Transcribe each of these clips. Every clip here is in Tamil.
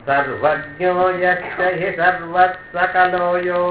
सर्वज्ञो यश्च हि सर्वः सकलो यो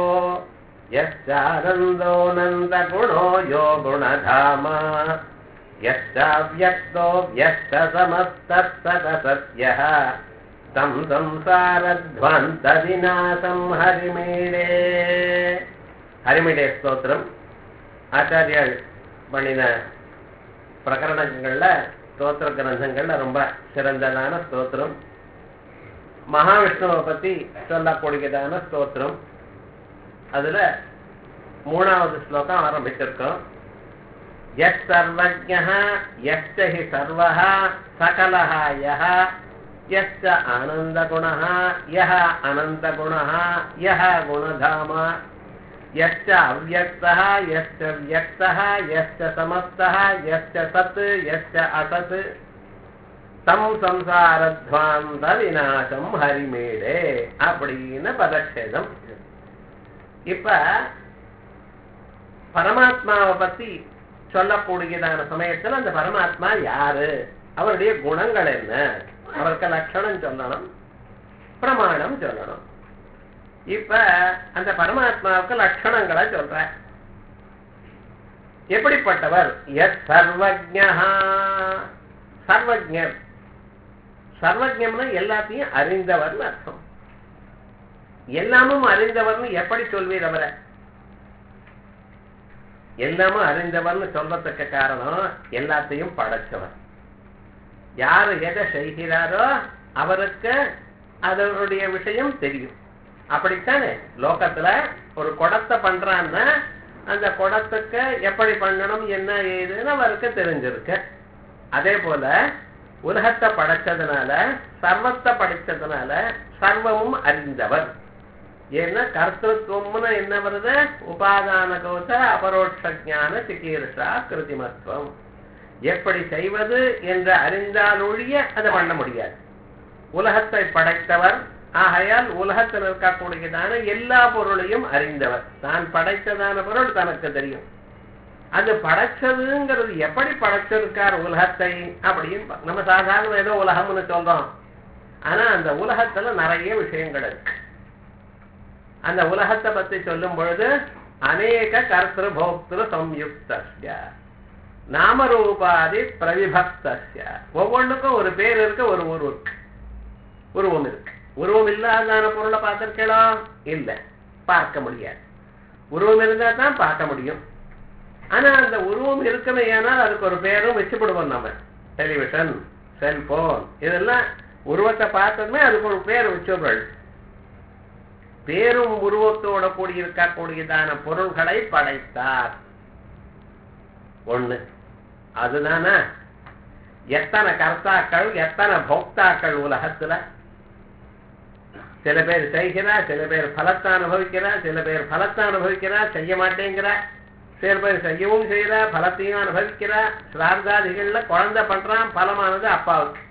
यश्चानन्दोऽनन्तगुणो यो गुणधाम यश्चाव्यक्तो व्यक्तसमस्तत्सदसत्यः तं संसारध्वन्तविनाशं हरिमीडे ஹரிமிடே ஸ்தோத்திரம் ஆச்சாரியால் பண்ணின பிரகரணங்கள்ல ஸ்தோத்திர கிரந்தங்கள்ல ரொம்ப சிறந்ததான ஸ்தோத்திரம் மகாவிஷ்ணுவை பத்தி சொல்லக்கூடியதான ஸ்தோத்திரம் அதுல மூணாவது ஸ்லோகம் ஆரம்பிச்சிருக்கோம் எஸ் சர்வஜ எஸ்ச ஹி சர்வஹ சகலஹ யஹ यश्च आनन्दगुणः यः अनन्तगुणः यः गुणधाम यश्च अव्यक्तः यश्च व्यक्तः यश्च समस्तः यश्च सत् यश्च असत् தம் சம்சாரத்வாந்த விநாசம் ஹரிமேடே அப்படின்னு பதக்ஷேதம் இப்ப பரமாத்மாவை பத்தி சொல்லக்கூடியதான சமயத்துல அந்த பரமாத்மா யாரு அவருடைய குணங்கள் என்ன அவருக்கு லட்சணம் சொல்லணும் பிரமாணம் சொல்லணும் இப்ப அந்த பரமாத்மாவுக்கு லட்சணங்களை சொல்ற எப்படிப்பட்டவர் எஸ் சர்வஜா சர்வஜர் சர்வஜம்னா எல்லாத்தையும் அறிந்தவர்னு அர்த்தம் எல்லாமும் அறிந்தவர்னு எப்படி சொல்வீர் அவரை எல்லாமும் அறிந்தவர்னு சொல்றதுக்கு காரணம் எல்லாத்தையும் படைச்சவர் யாரு எதை செய்கிறாரோ அவருக்கு அதனுடைய விஷயம் தெரியும் அப்படித்தானே லோகத்துல ஒரு குடத்தை பண்றான்னா அந்த குடத்துக்கு எப்படி பண்ணணும் என்ன ஏதுன்னு அவருக்கு தெரிஞ்சிருக்கு அதே போல உலகத்தை படைச்சதுனால சர்வத்தை படைச்சதுனால சர்வமும் அறிந்தவர் ஏன்னா கர்த்தத்துவம்னு என்ன வருது உபாதான கோச அபரோட்ச ஜான சிகீர்ஷா கிருதிமத்துவம் எப்படி செய்வது என்று அறிந்தால் ஒழிய அதை பண்ண முடியாது உலகத்தை படைத்தவர் ஆகையால் உலகத்தில் இருக்கக்கூடியதான எல்லா பொருளையும் அறிந்தவர் தான் படைத்ததான பொருள் தனக்கு தெரியும் அது படைச்சதுங்கிறது எப்படி படைச்சிருக்கார் உலகத்தை அப்படின்னு நம்ம சாதாரண ஏதோ உலகம்னு சொல்றோம் ஆனா அந்த உலகத்துல நிறைய விஷயங்கள் இருக்கு அந்த உலகத்தை பத்தி சொல்லும் பொழுது அநேக கர்த்திரு போக்திரு சம்யுக்தஸ்ய நாமரூபாதி பிரவிபக்தஸ்ய ஒவ்வொன்றுக்கும் ஒரு பேர் இருக்கு ஒரு உருவம் இருக்கு உருவம் இருக்கு உருவம் இல்லாதான பொருளை பார்த்திருக்கீங்களா இல்ல பார்க்க முடியாது உருவம் இருந்தா தான் பார்க்க முடியும் ஆனா அந்த உருவம் இருக்குமே ஏனால் அதுக்கு ஒரு பேரும் வச்சுப்படுவோம் நம்ம டெலிவிஷன் செல்போன் இதெல்லாம் உருவத்தை பார்த்ததுமே அதுக்கு ஒரு பேர் வச்சுடுறோம் பேரும் உருவத்தோட கூடி இருக்கக்கூடியதான பொருள்களை படைத்தார் ஒண்ணு அதுதானே எத்தனை கர்த்தாக்கள் எத்தனை போக்தாக்கள் உலகத்துல சில பேர் செய்கிறா சில பேர் பலத்தை அனுபவிக்கிறா சில பேர் பலத்தை அனுபவிக்கிறா செய்ய மாட்டேங்கிறா சில பேர் செய்யவும் செய்யறா பலத்தையும் அனுபவிக்கிறா சிரார்த்தாதிகள்ல குழந்தை பண்றான் பலமானது அப்பாவுக்கு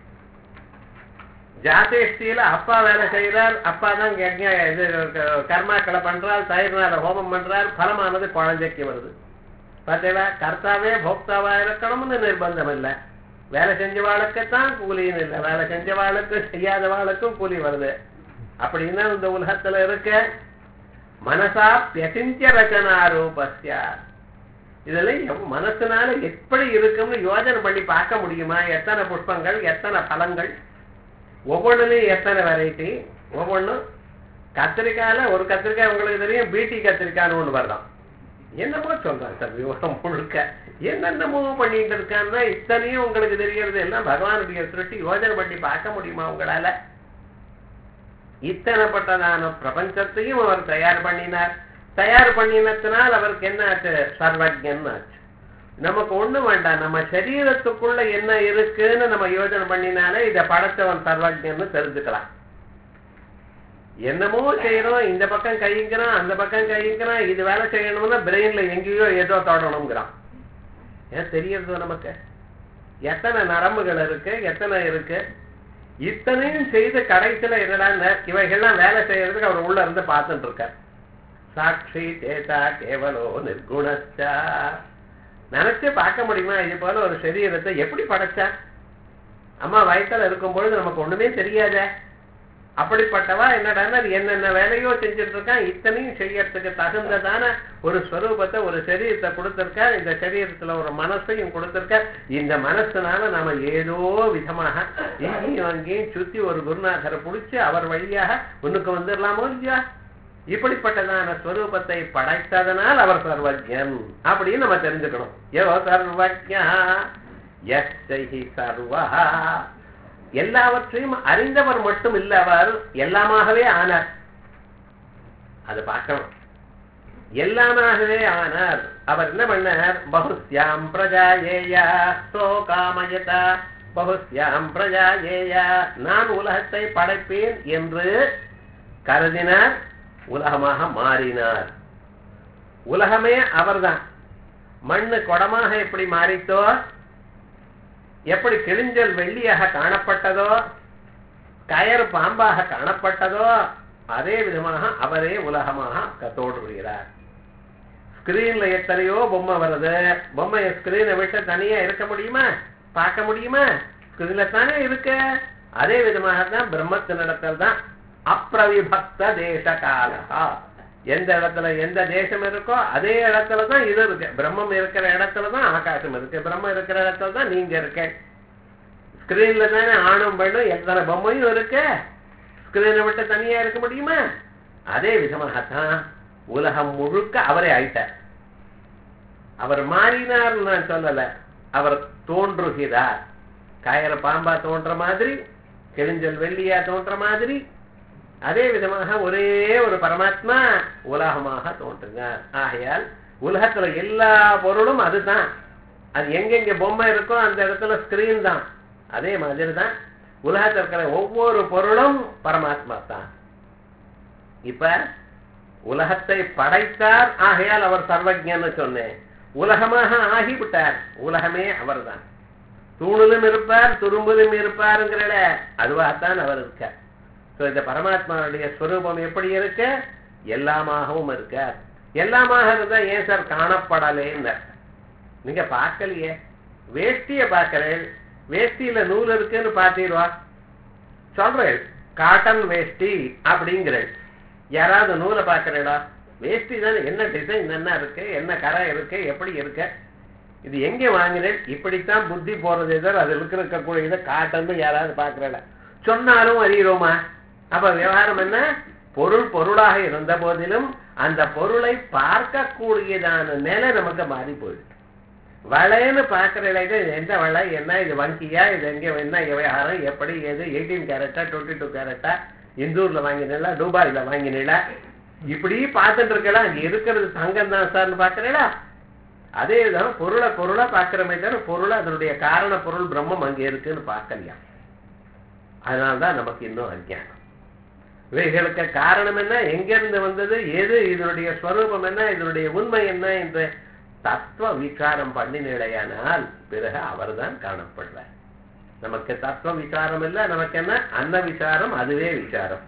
ஜாதேஷ்டியில அப்பா வேலை செய்யறார் அப்பா தான் இது கர்மாக்களை பண்றார் தயிர்னால ஹோமம் பண்றார் பலமானது குழந்தைக்கு வருது பார்த்தீங்களா கர்த்தாவே போக்தாவா இருக்கணும்னு நிர்பந்தம் இல்லை வேலை செஞ்சவாளுக்குத்தான் கூலின்னு இல்லை வேலை செஞ்சவாளுக்கு செய்யாதவாளுக்கும் கூலி வருது அப்படின்னா இந்த உலகத்துல இருக்க மனசா பியசிஞ்ச ரச்சனா ரூபஸ்யா இதுல மனசுனால எப்படி இருக்கும்னு யோஜனை பண்ணி பார்க்க முடியுமா எத்தனை புஷ்பங்கள் எத்தனை பழங்கள் ஒவ்வொன்றுலையும் எத்தனை வெரைட்டி ஒவ்வொன்றும் கத்திரிக்காயில ஒரு கத்திரிக்காய் உங்களுக்கு தெரியும் பீட்டி கத்திரிக்காய்னு ஒண்ணு வரலாம் என்னமோ சொல்றான் சார் விவரம் முழுக்க என்னென்னமோ பண்ணிட்டு இருக்கான்னா இத்தனையும் உங்களுக்கு தெரியறது எல்லாம் பகவானுடைய திருஷ்டி யோஜனை பண்ணி பார்க்க முடியுமா உங்களால இத்தனைப்பட்டதான பிரபஞ்சத்தையும் அவர் தயார் பண்ணினார் தயார் பண்ணினத்தினால் அவருக்கு என்ன ஆச்சு சர்வஜன் ஆச்சு நமக்கு ஒண்ணு வேண்டாம் நம்ம சரீரத்துக்குள்ள என்ன இருக்குன்னு நம்ம யோஜனை பண்ணினாலே இதை படைச்சவன் சர்வஜன்னு தெரிஞ்சுக்கலாம் என்னமோ செய்யறோம் இந்த பக்கம் கைங்கிறான் அந்த பக்கம் கைங்கிறான் இது வேலை செய்யணும்னா பிரெயின்ல எங்கேயோ ஏதோ தொடணுங்கிறான் ஏன் தெரியறது நமக்கு எத்தனை நரம்புகள் இருக்கு எத்தனை இருக்கு இத்தனையும் செய்து கடைசியில என்னடா இவைகள்லாம் வேலை செய்யறதுக்கு அவர் உள்ள இருந்து பார்த்துட்டு இருக்கார் சாட்சி தேதா கேவலோ நிர்குணச்சா நினைச்சு பார்க்க முடியுமா இது போல ஒரு சரீரத்தை எப்படி படைச்சா அம்மா வயசுல இருக்கும் பொழுது நமக்கு ஒண்ணுமே தெரியாத அப்படிப்பட்டவா என்னடான்னா என்னென்ன வேலையோ செஞ்சுட்டு இருக்கான் இத்தனையும் செய்யறதுக்கு தகுந்ததான ஒரு ஸ்வரூபத்தை ஒரு சரீரத்தை கொடுத்திருக்கார் இந்த சரீரத்துல ஒரு மனசையும் கொடுத்திருக்கார் இந்த மனசுனால நாம ஏதோ விதமாக இங்கேயும் அங்கேயும் சுத்தி ஒரு குருநாதரை பிடிச்சி அவர் வழியாக உனக்கு வந்துடலாமோ இல்லையா இப்படிப்பட்டதான ஸ்வரூபத்தை படைத்ததனால் அவர் சர்வஜன் அப்படின்னு நம்ம தெரிஞ்சுக்கணும் யோ சர்வஜா எஸ்ஹி சர்வா எல்லாவற்றையும் அறிந்தவர் மட்டும் இல்ல அவர் எல்லாமாகவே ஆனார் அது பார்க்கணும் எல்லாமாகவே ஆனார் அவர் என்ன பண்ணார் பகுஸ்யாம் பிரஜா ஏயா சோ காமயதா பகுஸ்யாம் பிரஜா ஏயா நான் உலகத்தை படைப்பேன் என்று கருதினார் உலகமாக மாறினார் உலகமே அவர்தான் மண்ணு குடமாக எப்படி மாறித்தோ எப்படி கிழிஞ்சல் வெள்ளியாக காணப்பட்டதோ கயறு பாம்பாக காணப்பட்டதோ அதே விதமாக அவரே உலகமாக தோன்றுகிறார் ஸ்கிரீன்ல எத்தனையோ பொம்மை வருது பொம்மை ஸ்கிரீனை விட்டு தனியா இருக்க முடியுமா பார்க்க முடியுமா ஸ்கிரீன்ல தானே இருக்கு அதே விதமாக தான் பிரம்மத்தினிடத்தில் தான் அப்பிரவிபக்த தேச காலா எந்த இடத்துல எந்த தேசம் இருக்கோ அதே இடத்துல தான் இது இருக்கு பிரம்மம் இருக்கிற இடத்துல தான் ஆகாசம் இருக்கு பிரம்மம் இருக்கிற இடத்துல தான் நீங்க இருக்க ஸ்கிரீன்ல தானே ஆணும் பெண்ணும் எத்தனை பொம்மையும் இருக்கு ஸ்கிரீனை விட்டு தனியா இருக்க முடியுமா அதே விதமாகத்தான் உலகம் முழுக்க அவரே ஆயிட்டார் அவர் மாறினார் நான் சொல்லல அவர் தோன்றுகிறார் காயற பாம்பா தோன்ற மாதிரி கிழிஞ்சல் வெள்ளியா தோன்ற மாதிரி அதே விதமாக ஒரே ஒரு பரமாத்மா உலகமாக தோன்றுகிறார் ஆகையால் உலகத்துல எல்லா பொருளும் அதுதான் அது எங்கெங்க பொம்மை இருக்கோ அந்த இடத்துல ஸ்கிரீன் தான் அதே மாதிரி தான் உலகத்தில் இருக்கிற ஒவ்வொரு பொருளும் பரமாத்மா தான் இப்ப உலகத்தை படைத்தார் ஆகையால் அவர் சர்வஜன்னு சொன்னேன் உலகமாக ஆகிவிட்டார் உலகமே அவர்தான் தூணிலும் இருப்பார் துரும்பிலும் இருப்பாருங்கிறல அதுவாகத்தான் அவர் இருக்கார் ஸோ இந்த பரமாத்மாவுடைய ஸ்வரூபம் எப்படி இருக்க எல்லாமாகவும் இருக்கார் எல்லாமாக இருந்தா ஏன் சார் காணப்படலேன்னு நீங்க பார்க்கலையே வேஷ்டிய பார்க்கிறேன் வேஷ்டியில நூல் இருக்குன்னு பார்த்தீருவா சொல்றேன் காட்டன் வேஷ்டி அப்படிங்கிறேன் யாராவது நூலை பார்க்கறேடா வேஷ்டி தானே என்ன டிசைன் என்ன இருக்கு என்ன கரை இருக்கு எப்படி இருக்கு இது எங்க வாங்கினேன் இப்படித்தான் புத்தி போறது எதர் அது இருக்கிற இருக்கக்கூடிய இதை காட்டன்னு யாராவது பார்க்கறடா சொன்னாலும் அறிகிறோமா அப்ப விவகாரம் என்ன பொருள் பொருளாக இருந்த போதிலும் அந்த பொருளை பார்க்கக்கூடியதான நிலை நமக்கு மாறி போயிடுது வளைன்னு பார்க்கிற இது எந்த வளை என்ன இது வங்கியா இது எங்க என்ன விவகாரம் எப்படி எது எயிட்டீன் கேரட்டா டுவெண்ட்டி டூ கேரட்டா இந்தூர்ல வாங்கினீங்களா துபாயில வாங்கினீங்களா இப்படி பார்த்துட்டு இருக்கலாம் அங்க இருக்கிறது தங்கம் தான் சார்னு பாக்குறீங்களா அதே தான் பொருளை பொருளை பார்க்கிறமே தவிர பொருளை அதனுடைய காரண பொருள் பிரம்மம் அங்க இருக்குன்னு பார்க்கலையா அதனால்தான் நமக்கு இன்னும் அஜ்ஞானம் இவைகளுக்கு காரணம் என்ன எங்கிருந்து வந்தது எது இதனுடைய ஸ்வரூபம் என்ன இதனுடைய உண்மை என்ன என்று தத்துவ விசாரம் பண்ணினிலையானால் பிறகு அவர்தான் காணப்படுவார் நமக்கு தத்துவ விசாரம் இல்ல நமக்கு என்ன அன்ன விசாரம் அதுவே விசாரம்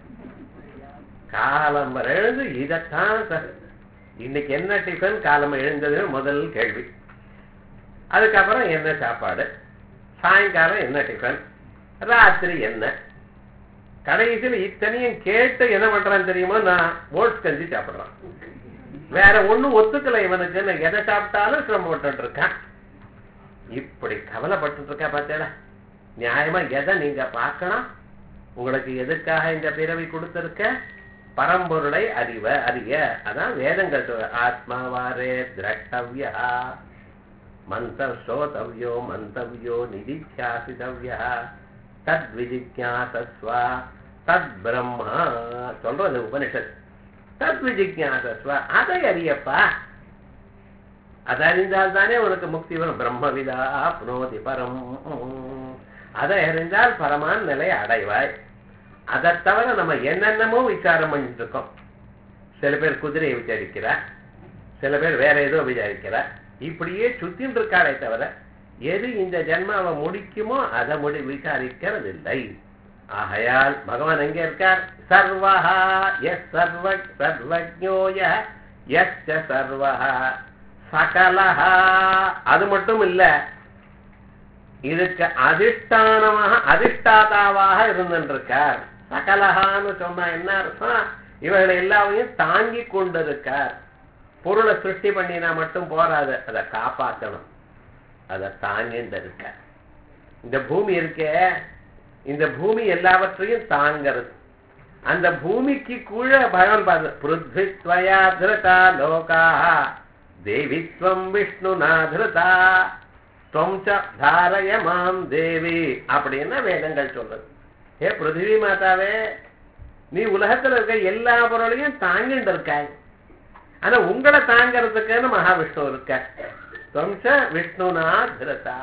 காலம் எழுந்து இதைத்தான் சார் இன்னைக்கு என்ன டிஃபன் காலம் எழுந்தது முதல் கேள்வி அதுக்கப்புறம் என்ன சாப்பாடு சாயங்காலம் என்ன டிஃபன் ராத்திரி என்ன கடைசியில் இத்தனையும் கேட்டு என்ன பண்றான்னு தெரியுமா நான் ஓட்ஸ் கஞ்சி சாப்பிடுறான் வேற ஒண்ணும் ஒத்துக்கல இவனுக்கு நான் எதை சாப்பிட்டாலும் சிரமப்பட்டு இருக்கான் இப்படி கவலைப்பட்டு இருக்கா பார்த்தேடா நியாயமா எதை நீங்க பார்க்கணும் உங்களுக்கு எதுக்காக இந்த பிறவி கொடுத்திருக்க பரம்பொருளை அறிவ அறிய அதான் வேதங்கள் சொல்ற ஆத்மாவாரே திரட்டவியா மந்த ஸ்ரோதவ்யோ மந்தவ்யோ நிதித்தியாசிதவ்யா தத் விஜிஜாசஸ்வா தத் பிரம்மா சொல்றது உபனிஷத் தத் விஜிஜாசஸ்வா அதை அறியப்பா அதை அறிந்தால் தானே உனக்கு முக்தி வரும் பிரம்மவிதா புனோதி பரம் அதை அறிந்தால் பரமான் நிலை அடைவாய் அதை தவிர நம்ம என்னென்னமோ விசாரம் பண்ணிட்டு இருக்கோம் சில பேர் குதிரையை விசாரிக்கிறார் சில பேர் வேற ஏதோ விசாரிக்கிறார் இப்படியே சுத்தின்னு இருக்காரே தவிர எது இந்த ஜென்மாவை முடிக்குமோ அதை முடி விசாரிக்கிறது இல்லை ஆகையால் பகவான் எங்க இருக்கார் சர்வஹா எஸ் சர்வ சர்வஜோய எஸ் சர்வஹா சகலஹா அது மட்டும் இல்ல இதுக்கு அதிஷ்டானமாக அதிஷ்டாதாவாக இருந்திருக்கார் சகலஹான்னு சொன்னா என்ன அர்த்தம் இவர்களை எல்லாவையும் தாங்கி கொண்டிருக்கார் பொருளை சிருஷ்டி பண்ணினா மட்டும் போராது அதை காப்பாற்றணும் அதை தாங்கிட்டு இருக்க இந்த பூமி இருக்கே இந்த பூமி எல்லாவற்றையும் தாங்கிறது அந்த பூமிக்கு கீழே பகவான் பாரு பிருத்வித்வயா திருதா லோகா தேவித்வம் விஷ்ணுனா திருதா துவம் ச தாரய மாம் தேவி அப்படின்னு வேதங்கள் சொல்றது ஏ பிருத்திவி மாதாவே நீ உலகத்துல இருக்க எல்லா பொருளையும் தாங்கிட்டு இருக்காய் ஆனா உங்களை தாங்கிறதுக்குன்னு மகாவிஷ்ணு இருக்க துவம் ச விஷ்ணுனா திருதா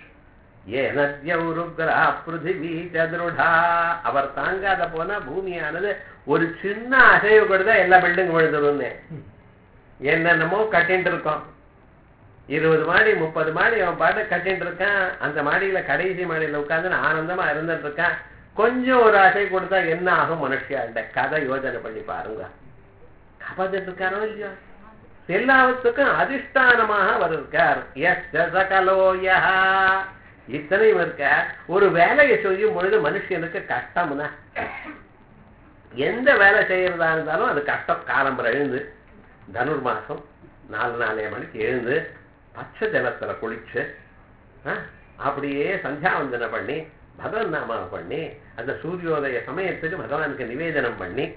ஏனத்யௌருக்ரா பிருத்திவி சதுருடா அவர் தாங்காத போனா பூமியானது ஒரு சின்ன அசைவு கொடுத்தா எல்லா பில்டிங் விழுந்துருன்னு என்னென்னமோ கட்டிட்டு இருக்கோம் இருபது மாடி முப்பது மாடி அவன் பாட்டு கட்டிட்டு இருக்கான் அந்த மாடியில கடைசி மாடியில உட்கார்ந்து ஆனந்தமா இருந்துட்டு இருக்கான் கொஞ்சம் ஒரு அசை கொடுத்தா என்ன ஆகும் மனுஷியாண்ட கதை யோஜனை பண்ணி பாருங்க காப்பாத்திட்டு இருக்காரோ இல்லையோ எல்லாவற்றுக்கும் அதிஷ்டானமாக அவர் இருக்கார் எஸ் சகலோயா இத்தனையும் இருக்க ஒரு வேலையை செய்யும் பொழுது மனுஷனுக்கு கஷ்டம்னா எந்த வேலை செய்யறதா இருந்தாலும் அது கஷ்டம் காலம்பரம் எழுந்து தனுர் மாசம் நாலு நாலே மணிக்கு எழுந்து பச்சை ஜலத்துல குளிச்சு ஆ, அப்படியே சந்தியாவந்தனை பண்ணி பகவன் நாமாவை பண்ணி அந்த சூரியோதய சமயத்துக்கு பகவானுக்கு நிவேதனம் பண்ணி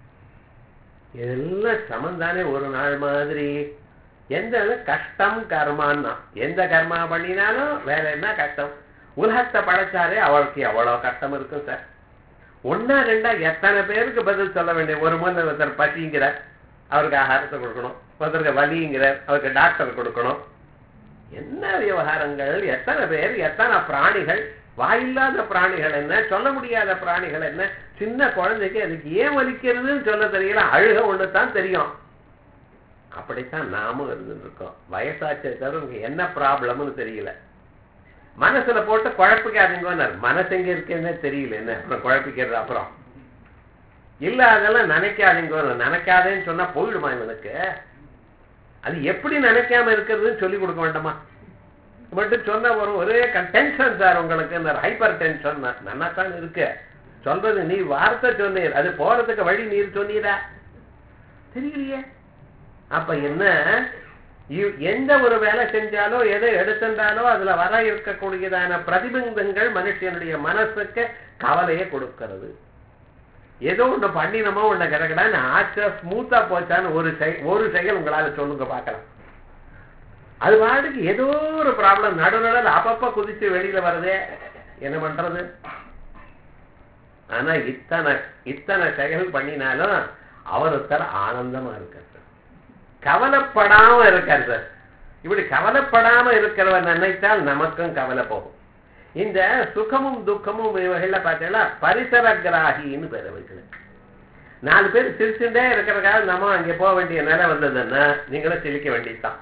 இதெல்லாம் சமந்தானே ஒரு நாள் மாதிரி எந்த இது கஷ்டம் கர்மான்னா எந்த கர்மா பண்ணினாலும் வேற என்ன கஷ்டம் உலகத்தை படைச்சாரே அவளுக்கு எவ்வளவு கஷ்டம் இருக்கும் சார் ஒன்னா ரெண்டா எத்தனை பேருக்கு பதில் சொல்ல வேண்டிய ஒரு முறை ஒருத்தர் பசிங்கிறார் அவருக்கு ஆகாரத்தை கொடுக்கணும் ஒருத்தருக்கு வலிங்கிறார் அவருக்கு டாக்டர் கொடுக்கணும் என்ன விவகாரங்கள் எத்தனை பேர் எத்தனை பிராணிகள் வாயில்லாத பிராணிகள் என்ன சொல்ல முடியாத பிராணிகள் என்ன சின்ன குழந்தைக்கு அதுக்கு ஏன் வலிக்கிறதுன்னு சொல்ல தெரியல அழுக ஒண்ணு தான் தெரியும் அப்படித்தான் நாமும் இருந்துட்டு இருக்கோம் வயசாச்சே தவிர உங்க என்ன ப்ராப்ளம்னு தெரியல மனசுல போட்டு குழப்பிக்காதீங்கன்னார் மனசு எங்க இருக்குன்னே தெரியல என்ன அப்புறம் குழப்பிக்கிறது அப்புறம் இல்ல அதெல்லாம் நினைக்காதீங்க நினைக்காதேன்னு சொன்னா போயிடுமா இவனுக்கு அது எப்படி நினைக்காம இருக்கிறதுன்னு சொல்லி கொடுக்க வேண்டாமா மட்டும் சொன்ன ஒரு ஒரே டென்ஷன் சார் உங்களுக்கு இந்த ஹைப்பர் டென்ஷன் நல்லா தான் இருக்கு சொல்றது நீ வார்த்தை சொன்னீர் அது போறதுக்கு வழி நீர் சொன்னீரா தெரியலையே அப்ப என்ன இவ்- எந்த ஒரு வேலை செஞ்சாலோ எதை எடுத்துட்டாலோ அதுல வர இருக்கக்கூடியதான பிரதிபிம்பங்கள் மனுஷனுடைய மனசுக்கு கவலையை கொடுக்கிறது ஏதோ ஒண்ணு பண்ணினமோ ஒண்ணு கிடக்கடான்னு ஆச்சா ஸ்மூத்தா போச்சான்னு ஒரு செய் ஒரு செயல் உங்களால சொல்லுங்க பார்க்கலாம் அது பாட்டுக்கு ஏதோ ஒரு ப்ராப்ளம் நடுநடல் அப்பப்ப குதிச்சு வெளியில வருதே என்ன பண்றது ஆனா இத்தனை இத்தனை செயல் பண்ணினாலும் அவர் ஒருத்தர் ஆனந்தமா இருக்கார் சார் கவலைப்படாம இருக்கார் சார் இப்படி கவலைப்படாம இருக்கிறவர் நினைத்தால் நமக்கும் கவலை போகும் இந்த சுகமும் துக்கமும் இவைகள்ல பார்த்தீங்கன்னா பரிசர கிராகின்னு பேர் வைக்கணும் நாலு பேர் சிரிச்சுட்டே இருக்கிறக்காக நம்ம அங்கே போக வேண்டிய நிலை வந்ததுன்னா நீங்களும் சிரிக்க வேண்டியதுதான்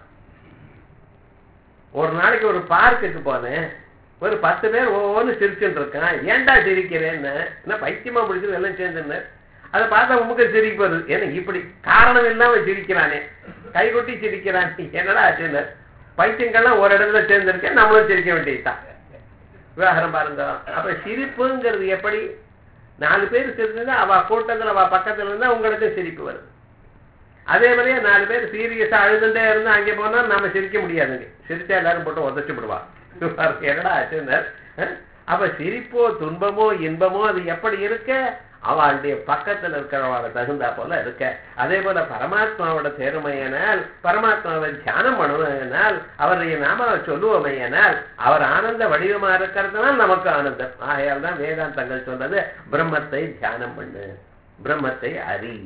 ஒரு நாளைக்கு ஒரு பார்க்குக்கு போனேன் ஒரு பத்து பேர் ஒவ்வொன்று சிரிச்சுட்டு இருக்கான் ஏன்டா சிரிக்கிறேன்னு என்ன பைத்தியமா பிடிச்சது எல்லாம் சேர்ந்துன்னு அதை பார்த்தா உமக்கு சிரிப்பு வருது ஏன்னா இப்படி காரணம் இல்லாம சிரிக்கிறானே கை கொட்டி சிரிக்கிறான் என்னடா ஆச்சுன்னு பைத்தியங்கள்லாம் ஒரு இடத்துல சேர்ந்திருக்கேன் நம்மளும் சிரிக்க வேண்டியதுதான் விவகாரம் பாருங்க அப்ப சிரிப்புங்கிறது எப்படி நாலு பேர் சிரிச்சுன்னா அவ கூட்டத்துல அவ பக்கத்துல இருந்தா உங்களுக்கு சிரிப்பு வருது அதே மாதிரியே நாலு பேர் சீரியஸா அழுதுட்டே இருந்தா அங்கே போனா நாம சிரிக்க முடியாதுங்க சிரிச்சா எல்லாரும் போட்டு உதச்சு விடுவா என்னடா ஆச்சுன்னு அஹ்? அப்ப சிரிப்போ துன்பமோ இன்பமோ அது எப்படி இருக்க அவளுடைய பக்கத்துல இருக்கிறவளை தகுந்தா போல இருக்க அதே போல பரமாத்மாவோட தேர்மையானால் பரமாத்மாவை தியானம் பண்ணுவதனால் அவருடைய நாமாவை சொல்லுவோமையானால் அவர் ஆனந்த வடிவமா இருக்கிறதுனால் நமக்கு ஆனந்தம் ஆகையால் தான் வேதாந்தங்கள் சொல்றது பிரம்மத்தை தியானம் பண்ணு பிரம்மத்தை அறி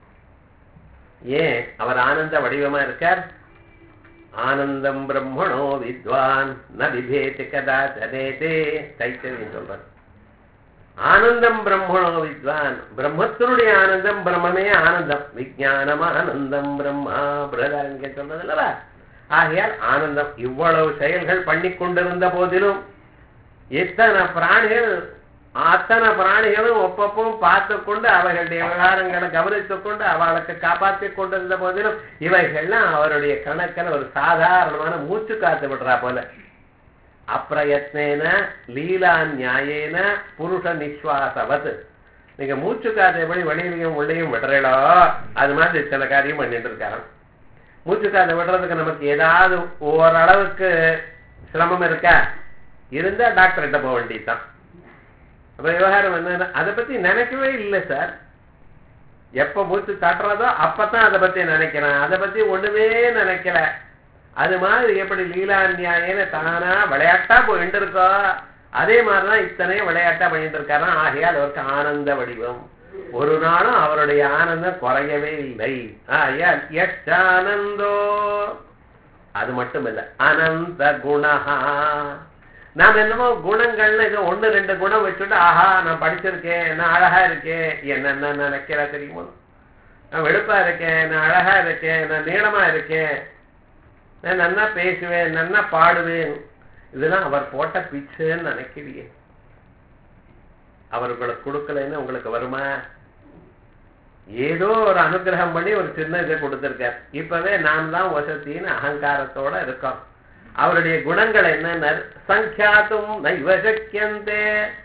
ஏன் அவர் ஆனந்த வடிவமா இருக்கார் ஆனந்தம் பிரம்மணோ வித்வான் ந விபேதி கதா சதேதே தைத்தரியம் சொல்றார் ஆனந்தம் பிரம்மணோ வித்வான் பிரம்மத்தினுடைய ஆனந்தம் பிரம்மமே ஆனந்தம் விஜயானம் ஆனந்தம் பிரம்மா பிரதாரங்க சொன்னது அல்லவா ஆகையால் ஆனந்தம் இவ்வளவு செயல்கள் பண்ணி கொண்டிருந்த போதிலும் எத்தனை பிராணிகள் அத்தனை பிராணிகளும் ஒப்பப்பும் பார்த்து கொண்டு அவைகளுடைய விவகாரங்களை கவனித்துக் கொண்டு அவளுக்கு காப்பாற்றிக் கொண்டிருந்த போதிலும் இவைகள்லாம் அவருடைய கணக்கில் ஒரு சாதாரணமான மூச்சு காத்து விடுறா போல அப்பிரயத்னேன லீலா நியாயேன புருஷ நிஸ்வாசவத் நீங்க மூச்சு காத்து எப்படி வெளியிலையும் உள்ளேயும் விடுறீங்களோ அது மாதிரி சில காரியம் பண்ணிட்டு இருக்காராம் மூச்சு காத்து விடுறதுக்கு நமக்கு ஏதாவது ஓரளவுக்கு சிரமம் இருக்கா இருந்தா டாக்டர்கிட்ட போக வேண்டியதுதான் அப்ப விவகாரம் என்னன்னா அதை பத்தி நினைக்கவே இல்லை சார் எப்ப மூச்சு தட்டுறதோ அப்பதான் அதை பத்தி நினைக்கிறேன் அதை பத்தி ஒண்ணுமே நினைக்கல அது மாதிரி எப்படி லீலான்யாயன தானா விளையாட்டா போயிட்டு இருக்கோ அதே மாதிரிதான் இத்தனையும் விளையாட்டா பண்ணிட்டு இருக்காராம் ஆகையால் அவருக்கு ஆனந்த வடிவம் ஒரு நாளும் அவருடைய ஆனந்தம் குறையவே இல்லை ஆகையால் எச்சானந்தோ அது மட்டும் இல்ல அனந்த குணஹா நாம் என்னமோ குணங்கள்னு இது ஒண்ணு ரெண்டு குணம் வச்சுட்டு ஆஹா நான் படிச்சிருக்கேன் நான் அழகா இருக்கேன் என்னென்ன நினைக்கிறா தெரியுமோ நான் வெளுப்பா இருக்கேன் நான் அழகா இருக்கேன் நான் நீளமா இருக்கேன் நான் நன்னா பேசுவேன் நன்னா பாடுவேன் இதெல்லாம் அவர் போட்ட பிச்சைன்னு நினைக்கிறீங்க அவர் உங்களுக்கு கொடுக்கலைன்னு உங்களுக்கு வருமா ஏதோ ஒரு அனுகிரகம் பண்ணி ஒரு சின்ன இதை கொடுத்திருக்கார் இப்பவே நான் தான் வசத்தின்னு அகங்காரத்தோட இருக்கோம் அவருடைய குணங்கள் என்னென்ன சங்கியாத்தும் நைவசக்கியந்தே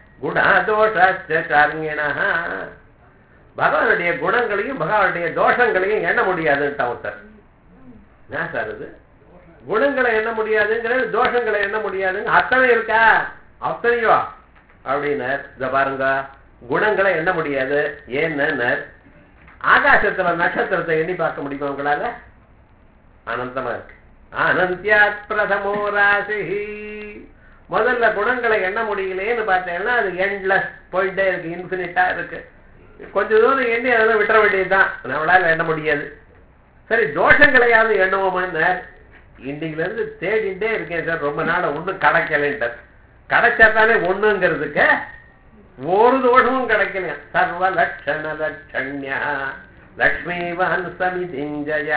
குணாதோஷாரியினா பகவானுடைய குணங்களையும் பகவானுடைய தோஷங்களையும் எண்ண முடியாதுன்ட்டு ஒருத்தர் என்ன சார் இது குணங்களை எண்ண முடியாதுங்கிறது தோஷங்களை எண்ண முடியாதுங்க அத்தனை இருக்கா அத்தனையோ அப்படின்னார் இத பாருங்க குணங்களை எண்ண முடியாது ஏன்னு ஆகாசத்துல நட்சத்திரத்தை எண்ணி பார்க்க முடியுமா உங்களால அனந்தமா இருக்கு அனந்தியாத் பிரதமோ ராசி முதல்ல குணங்களை எண்ண முடியலையேன்னு பார்த்தேன்னா அது எண்ட்லெஸ் போயிட்டே இருக்கு இன்ஃபினிட்டா இருக்கு கொஞ்ச தூரம் எண்ணி அதெல்லாம் விட்டுற வேண்டியதுதான் நம்மளால எண்ண முடியாது சரி தோஷங்களையாவது எண்ணுவோமான்னு இன்னைக்குல இருந்து தேடிட்டே இருக்கேன் சார் ரொம்ப நாள் ஒண்ணும் கிடைக்கலன்ட்டு கிடைச்சா தானே ஒண்ணுங்கிறதுக்கு ஒரு தோஷமும் கிடைக்கல சர்வ லட்சண லட்சண்யா லக்ஷ்மிவான் சமிதிஞ்சயா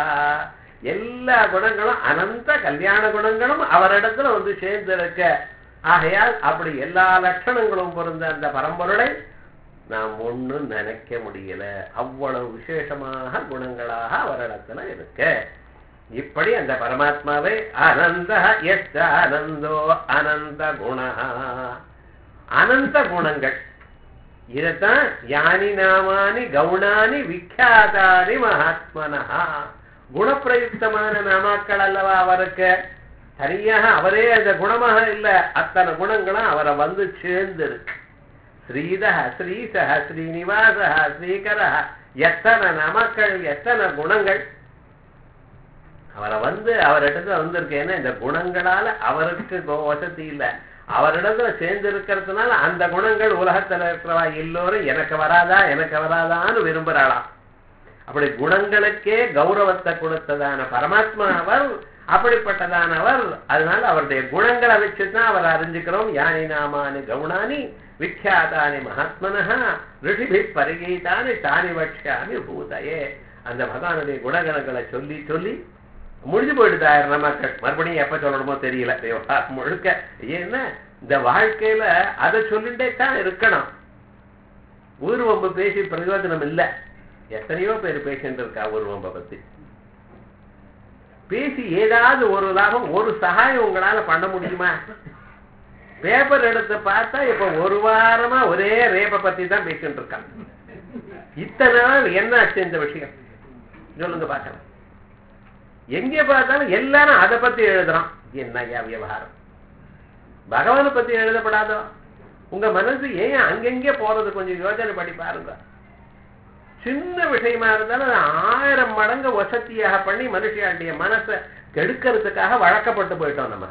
எல்லா குணங்களும் அனந்த கல்யாண குணங்களும் அவரிடத்துல வந்து சேர்ந்து இருக்க ஆகையால் அப்படி எல்லா லட்சணங்களும் பொருந்த அந்த பரம்பொருளை நாம் ஒண்ணும் நினைக்க முடியல அவ்வளவு விசேஷமாக குணங்களாக அவரிடத்துல இருக்கு இப்படி அந்த பரமாத்மாவை அனந்த எஸ் ஆனந்தோ அனந்த குண அனந்த குணங்கள் இதத்தான் யானி நாமானி கவுனானி விக்கியாதானி மகாத்மனா குணப்பிரயுக்தமான நாமாக்கள் அல்லவா அவருக்கு சரியாக அவரே அந்த குணமாக இல்ல அத்தனை குணங்களும் அவரை வந்து சேர்ந்து இருக்கு ஸ்ரீதः ஸ்ரீசः ஸ்ரீனிவாசः ஸ்ரீகரः எத்தனை நமக்கள் எத்தனை குணங்கள் அவரை வந்து அவரிடத்துல வந்திருக்கு ஏன்னா இந்த குணங்களால அவருக்கு கோ- வசதி இல்ல அவரிடத்துல சேர்ந்து இருக்கிறதுனால அந்த குணங்கள் உலகத்துல இருக்கிறவா எல்லோரும் எனக்கு வராதா எனக்கு வராதான்னு விரும்புறாளாம் அப்படி குணங்களுக்கே கௌரவத்தை கொடுத்ததான பரமாத்மா அவர் அப்படிப்பட்டதானவர் அதனால அவருடைய குணங்களை வச்சுதான் அவர் அறிஞ்சுக்கிறோம் யானி நாமானி கவுனானி விக்யாதானி மகாத்மனஹா ரிஷிபி பரிகீதானி தானி வட்சாமி பூதயே அந்த பகவானுடைய குணகணங்களை சொல்லி சொல்லி முடிஞ்சு போயிடுது ஆயிரம் நமக்கள் மறுபடியும் எப்ப சொல்லணுமோ தெரியல விவகாரம் முழுக்க ஏன்னா இந்த வாழ்க்கையில அதை சொல்லிட்டே தான் இருக்கணும் ஊர்வம்பு பேசி பிரயோஜனம் இல்ல எத்தனையோ பேர் பேசிட்டு இருக்கா ஊர்வம்ப பத்தி பேசி ஏதாவது ஒரு லாபம் ஒரு சகாயம் உங்களால பண்ண முடியுமா பேப்பர் எடுத்து பார்த்தா இப்ப ஒரு வாரமா ஒரே ரேப்ப பத்தி தான் பேசிட்டு இருக்காங்க இத்தனை நாள் என்ன ஆச்சு இந்த விஷயம் சொல்லுங்க பார்க்கலாம் எங்க பார்த்தாலும் எல்லாரும் அதை பத்தி எழுதுறான் என்னய்யா விவகாரம் பகவானை பத்தி எழுதப்படாதோ உங்க மனசு ஏன் அங்கங்கே போறது கொஞ்சம் யோசனை பண்ணி பாருங்க சின்ன விஷயமா இருந்தாலும் அதை ஆயிரம் மடங்கு வசதியாக பண்ணி மனுஷியாண்டிய மனசை கெடுக்கிறதுக்காக வழக்கப்பட்டு போயிட்டோம் நம்ம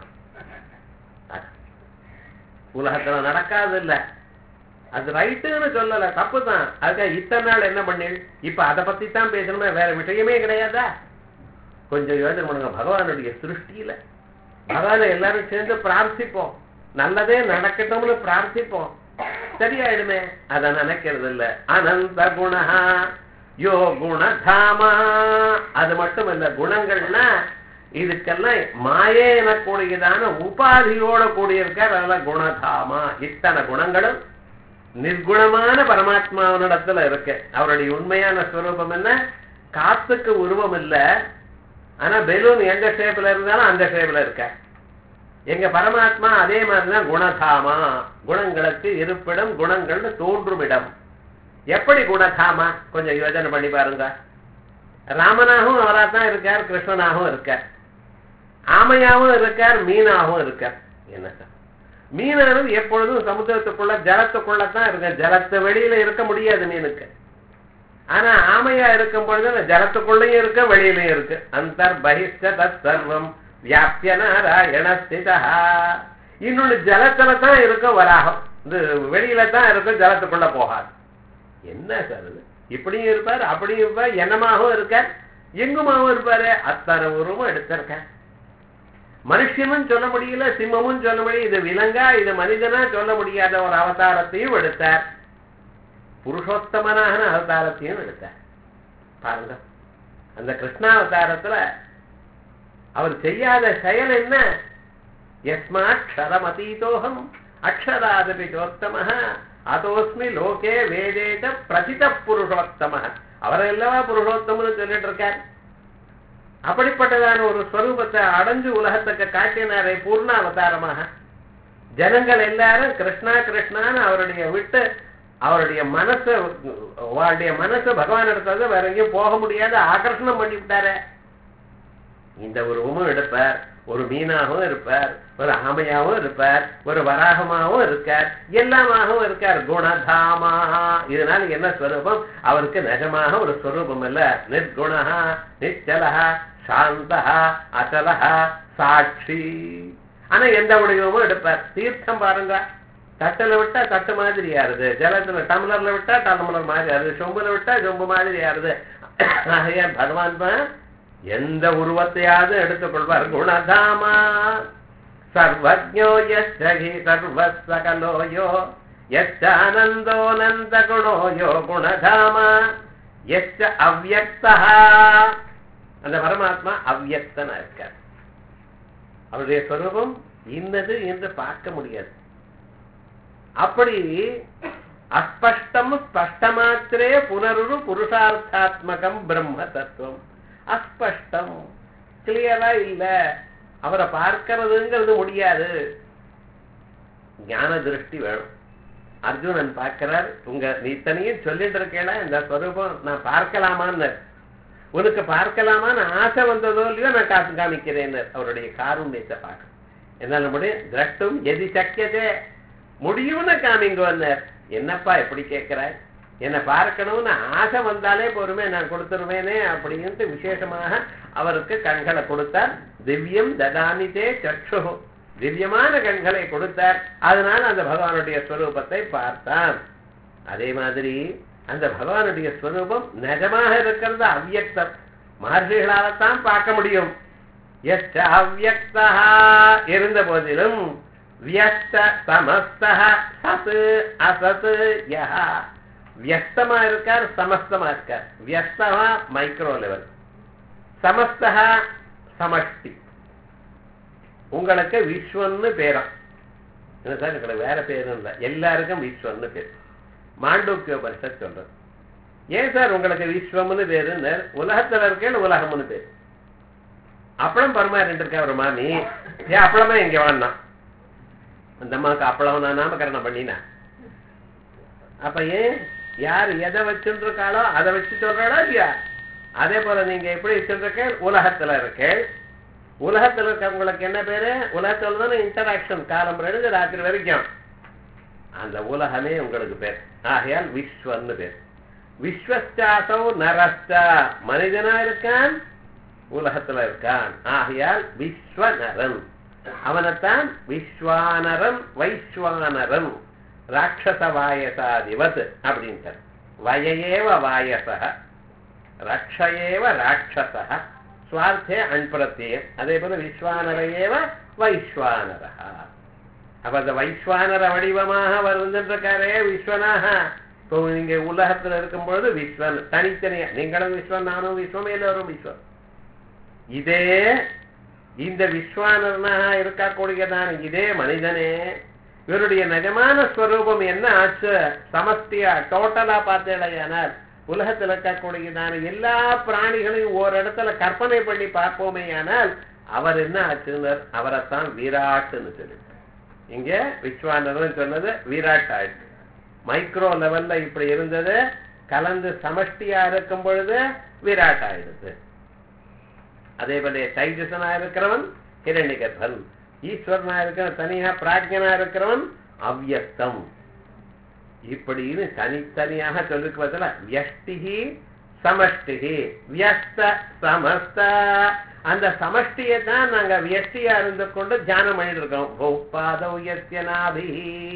உலகத்துல நடக்காது இல்ல அது ரைட்டுன்னு சொல்லல தப்பு தான் அதுக்காக இத்தனை நாள் என்ன பண்ணி இப்ப அதை பத்தி தான் பேசணுமே வேற விஷயமே கிடையாதா கொஞ்சம் யோசனை பண்ணுங்க பகவானுடைய சிருஷ்டியில பகவானை எல்லாரும் சேர்ந்து பிரார்த்திப்போம் நல்லதே நடக்கட்டும்னு பிரார்த்திப்போம் சரியாயிடுமே அத நினைக்கிறது இல்ல அனந்த குணஹா யோ குணதாமா அது மட்டும் இல்ல குணங்கள்னா இதுக்கெல்லாம் மாயே எனக்கூடியதான உபாதியோட கூடியிருக்கார் அதெல்லாம் குணதாமா இத்தனை குணங்களும் நிர்குணமான பரமாத்மாவனிடத்துல இருக்கு அவருடைய உண்மையான ஸ்வரூபம் என்ன காத்துக்கு உருவம் இல்ல ஆனா பெலூன் எந்த ஷேப்ல இருந்தாலும் அந்த ஷேப்ல இருக்க எங்க பரமாத்மா அதே மாதிரிதான் குணதாமா குணங்களுக்கு இருப்பிடம் குணங்கள்னு தோன்றும் இடம் எப்படி குணதாமா கொஞ்சம் யோஜனை பண்ணி பாருங்க ராமனாகவும் அவரா தான் இருக்கார் கிருஷ்ணனாகவும் இருக்கார் ஆமையாவும் இருக்கார் மீனாகவும் இருக்கார் என்ன சார் மீனானது எப்பொழுதும் சமுத்திரத்துக்குள்ள ஜலத்துக்குள்ள தான் இருக்கு ஜலத்து வெளியில இருக்க முடியாது மீனுக்கு ஆனா ஆமையா இருக்கும் பொழுது அந்த ஜலத்துக்குள்ளயும் இருக்கு வெளியிலயும் இருக்கு அந்தர் பகிஷ்ட தத் சர்வம் வியாபிய நாராயண ஸ்திதா இன்னொன்னு ஜலத்துல தான் இருக்கும் வராகம் இது வெளியில தான் இருக்கும் ஜலத்துக்குள்ள போகாது என்ன சார் இது இப்படியும் இருப்பார் அப்படியும் இருப்பார் என்னமாகவும் இருக்கார் எங்குமாகவும் இருப்பாரு அத்தனை உருவம் எடுத்திருக்கார் மனுஷனும் சொல்ல முடியல சிம்மமும் சொல்ல முடியல இது விலங்கா இது மனிதனா சொல்ல முடியாத ஒரு அவதாரத்தையும் எடுத்தார் புருஷோத்தமனான அவதாரத்தையும் எடுத்தார் பாருங்க அந்த கிருஷ்ணாவதாரத்துல அவர் செய்யாத செயல் என்ன யஸ்மாட்சரம் அதீதோகம் அக்ஷராதபி சோத்தம அதோஸ்மி லோகே வேதேத பிரசித புருஷோத்தம அவரெல்லவா புருஷோத்தம்னு சொல்லிட்டு இருக்கார் அப்படிப்பட்டதான ஒரு ஸ்வரூபத்தை அடைஞ்சு உலகத்துக்கு காட்டினாரே பூர்ண அவதாரமாக ஜனங்கள் எல்லாரும் கிருஷ்ணா கிருஷ்ணான்னு அவருடைய விட்டு அவருடைய மனச அவருடைய மனசு பகவான் எடுத்தது வேற எங்கேயும் போக முடியாத ஆகர்ஷணம் பண்ணி விட்டாரு இந்த உருவமும் எடுப்பார் ஒரு மீனாகவும் இருப்பார் ஒரு ஆமையாகவும் இருப்பார் ஒரு வராகமாகவும் இருக்கார் எல்லாமாகவும் இருக்கார் குணதாமா இதனால என்ன ஸ்வரூபம் அவருக்கு நிஜமாக ஒரு ஸ்வரூபம் இல்ல நிர்குணா நிச்சலா சாந்தா அச்சலா சாட்சி ஆனா எந்த வடிவமும் எடுப்பார் தீர்த்தம் பாருங்க தட்டுல விட்டா தட்டு மாதிரி ஆறுது ஜலத்துல டம்ளர்ல விட்டா டம்ளர் மாதிரி ஆறுது சொம்புல விட்டா சொம்பு மாதிரி ஆறுது ஆகையால் பகவான் தான் எந்த உருவத்தையாவது எடுத்துக்கொள்வார் குணதாமா சர்வஜோ யி சர்வசகலோ யோ யச்சானந்தோ நந்த குணோ யோ குணதாமா எச்ச அவ்வக்தா அந்த பரமாத்மா அவ்வக்தனா இருக்கார் அவருடைய ஸ்வரூபம் இன்னது என்று பார்க்க முடியாது அப்படி அஸ்பஷ்டம் ஸ்பஷ்டமாத்திரே புனருரு புருஷார்த்தாத்மகம் பிரம்ம தத்துவம் அஸ்பஷ்டம் கிளியரா இல்ல அவரை பார்க்கறதுங்கிறது முடியாது ஞான திருஷ்டி வேணும் அர்ஜுனன் பார்க்கிறார் உங்க நீ இத்தனையும் சொல்லிட்டு இருக்கேல இந்த ஸ்வரூபம் நான் பார்க்கலாமான்னு உனக்கு பார்க்கலாமான்னு ஆசை வந்ததோ இல்லையோ நான் காசு காமிக்கிறேன்னு அவருடைய காருண்யத்தை பார்க்க என்னால முடியும் திரட்டும் எதி சக்கியதே முடியும்னு காமிங்கோன்னார் என்னப்பா எப்படி கேட்கிறாய் என்னை பார்க்கணும்னு ஆசை வந்தாலே பொறுமை நான் கொடுத்துருவேனே அப்படின்ட்டு விசேஷமாக அவருக்கு கண்களை கொடுத்தார் திவ்யம் ததானிதே சக்ஷு திவ்யமான கண்களை கொடுத்தார் அதனால அந்த பகவானுடைய ஸ்வரூபத்தை பார்த்தான் அதே மாதிரி அந்த பகவானுடைய ஸ்வரூபம் நிஜமாக இருக்கிறது அவ்வியக்தம் மகர்ஷிகளால்தான் பார்க்க முடியும் எச்ச அவ்வியக்தா இருந்த போதிலும் வியக்த சமஸ்த சத்து அசத்து யஹா வியக்தமா இருக்கார் சமஸ்தமா இருக்கார் வியக்தமா மைக்ரோ லெவல் சமஸ்தா சமஷ்டி உங்களுக்கு விஸ்வன்னு பேரம் என்ன சார் உங்களுக்கு வேற பேரும் இல்லை எல்லாருக்கும் விஸ்வன்னு பேர் மாண்டூக்கிய பரிஷத் சொல்றது ஏன் சார் உங்களுக்கு விஸ்வம்னு பேருன்னு உலகத்துல இருக்கேன்னு உலகம்னு பேர் அப்பளம் பரமாறிட்டு இருக்க ஒரு மாமி ஏன் அப்பளமா இங்க வேணாம் அந்த அம்மாவுக்கு அப்பளம் நான் நாமகரணம் பண்ணினா அப்ப ஏன் யார் எதை வச்சுட்டு இருக்காளோ அதை வச்சு சொல்றாளோ இல்லையா அதே போல நீங்க எப்படி வச்சுருக்க உலகத்துல இருக்கு உலகத்துல இருக்கவங்களுக்கு என்ன பேரு உலகத்துல தானே இன்டராக்ஷன் காலம் இருந்து ராத்திரி வரைக்கும் அந்த உலகமே உங்களுக்கு பேர் ஆகையால் விஸ்வன்னு பேர் விஸ்வஸ்டாசோ நரஸ்டா மனிதனா இருக்கான் உலகத்துல இருக்கான் ஆகையால் விஸ்வநரன் அவனைத்தான் விஸ்வானரன் வைஸ்வானரன் ராட்சச வாயசாதிவத் அப்படின்ட்டார் வயஏவ வாயச ரக்ஷயேவ ராட்சச சுவார்த்தே அண்பிரத்தியம் அதே போல விஸ்வானரையேவ வைஸ்வானர அப்ப அந்த வைஸ்வானர வடிவமாக வருந்திருக்காரே விஸ்வனாக இப்போ நீங்க உலகத்துல இருக்கும் பொழுது விஸ்வன் தனித்தனியா நீங்களும் விஸ்வன் நானும் விஸ்வம் எல்லோரும் விஸ்வம் இதே இந்த விஸ்வானரனாக இருக்கக்கூடியதான இதே மனிதனே இவருடைய நிஜமான ஸ்வரூபம் என்ன ஆச்சு சமஸ்தியா டோட்டலா பார்த்தேடையானால் உலகத்தில் இருக்கக்கூடியதான எல்லா பிராணிகளையும் ஓரிடத்துல கற்பனை பண்ணி பார்ப்போமே ஆனால் அவர் என்ன ஆச்சுன்னு அவரைத்தான் விராட்டுன்னு சொல்லிட்டார் இங்க விஸ்வானரன் சொன்னது விராட் ஆயிடுச்சு மைக்ரோ லெவல்ல இப்படி இருந்தது கலந்து சமஷ்டியா இருக்கும் பொழுது விராட் ஆயிடுது அதே போல தைஜசனா இருக்கிறவன் ஹிரண்யகர்பன் ஈஸ்வரனா இருக்கிறவன் தனியா பிராஜ்யனா இருக்கிறவன் அவ்யக்தம் இப்படின்னு தனித்தனியாக சொல்லிக்குவதில் வியஷ்டிகி சமஷ்டிகி வியஸ்த சமஸ்த அந்த சமஷ்டியை தான் நாங்க வியஷ்டியா இருந்து கொண்டு தியானம் பண்ணிட்டு இருக்கோம் பௌப்பாதௌ யஸ்ய நாபி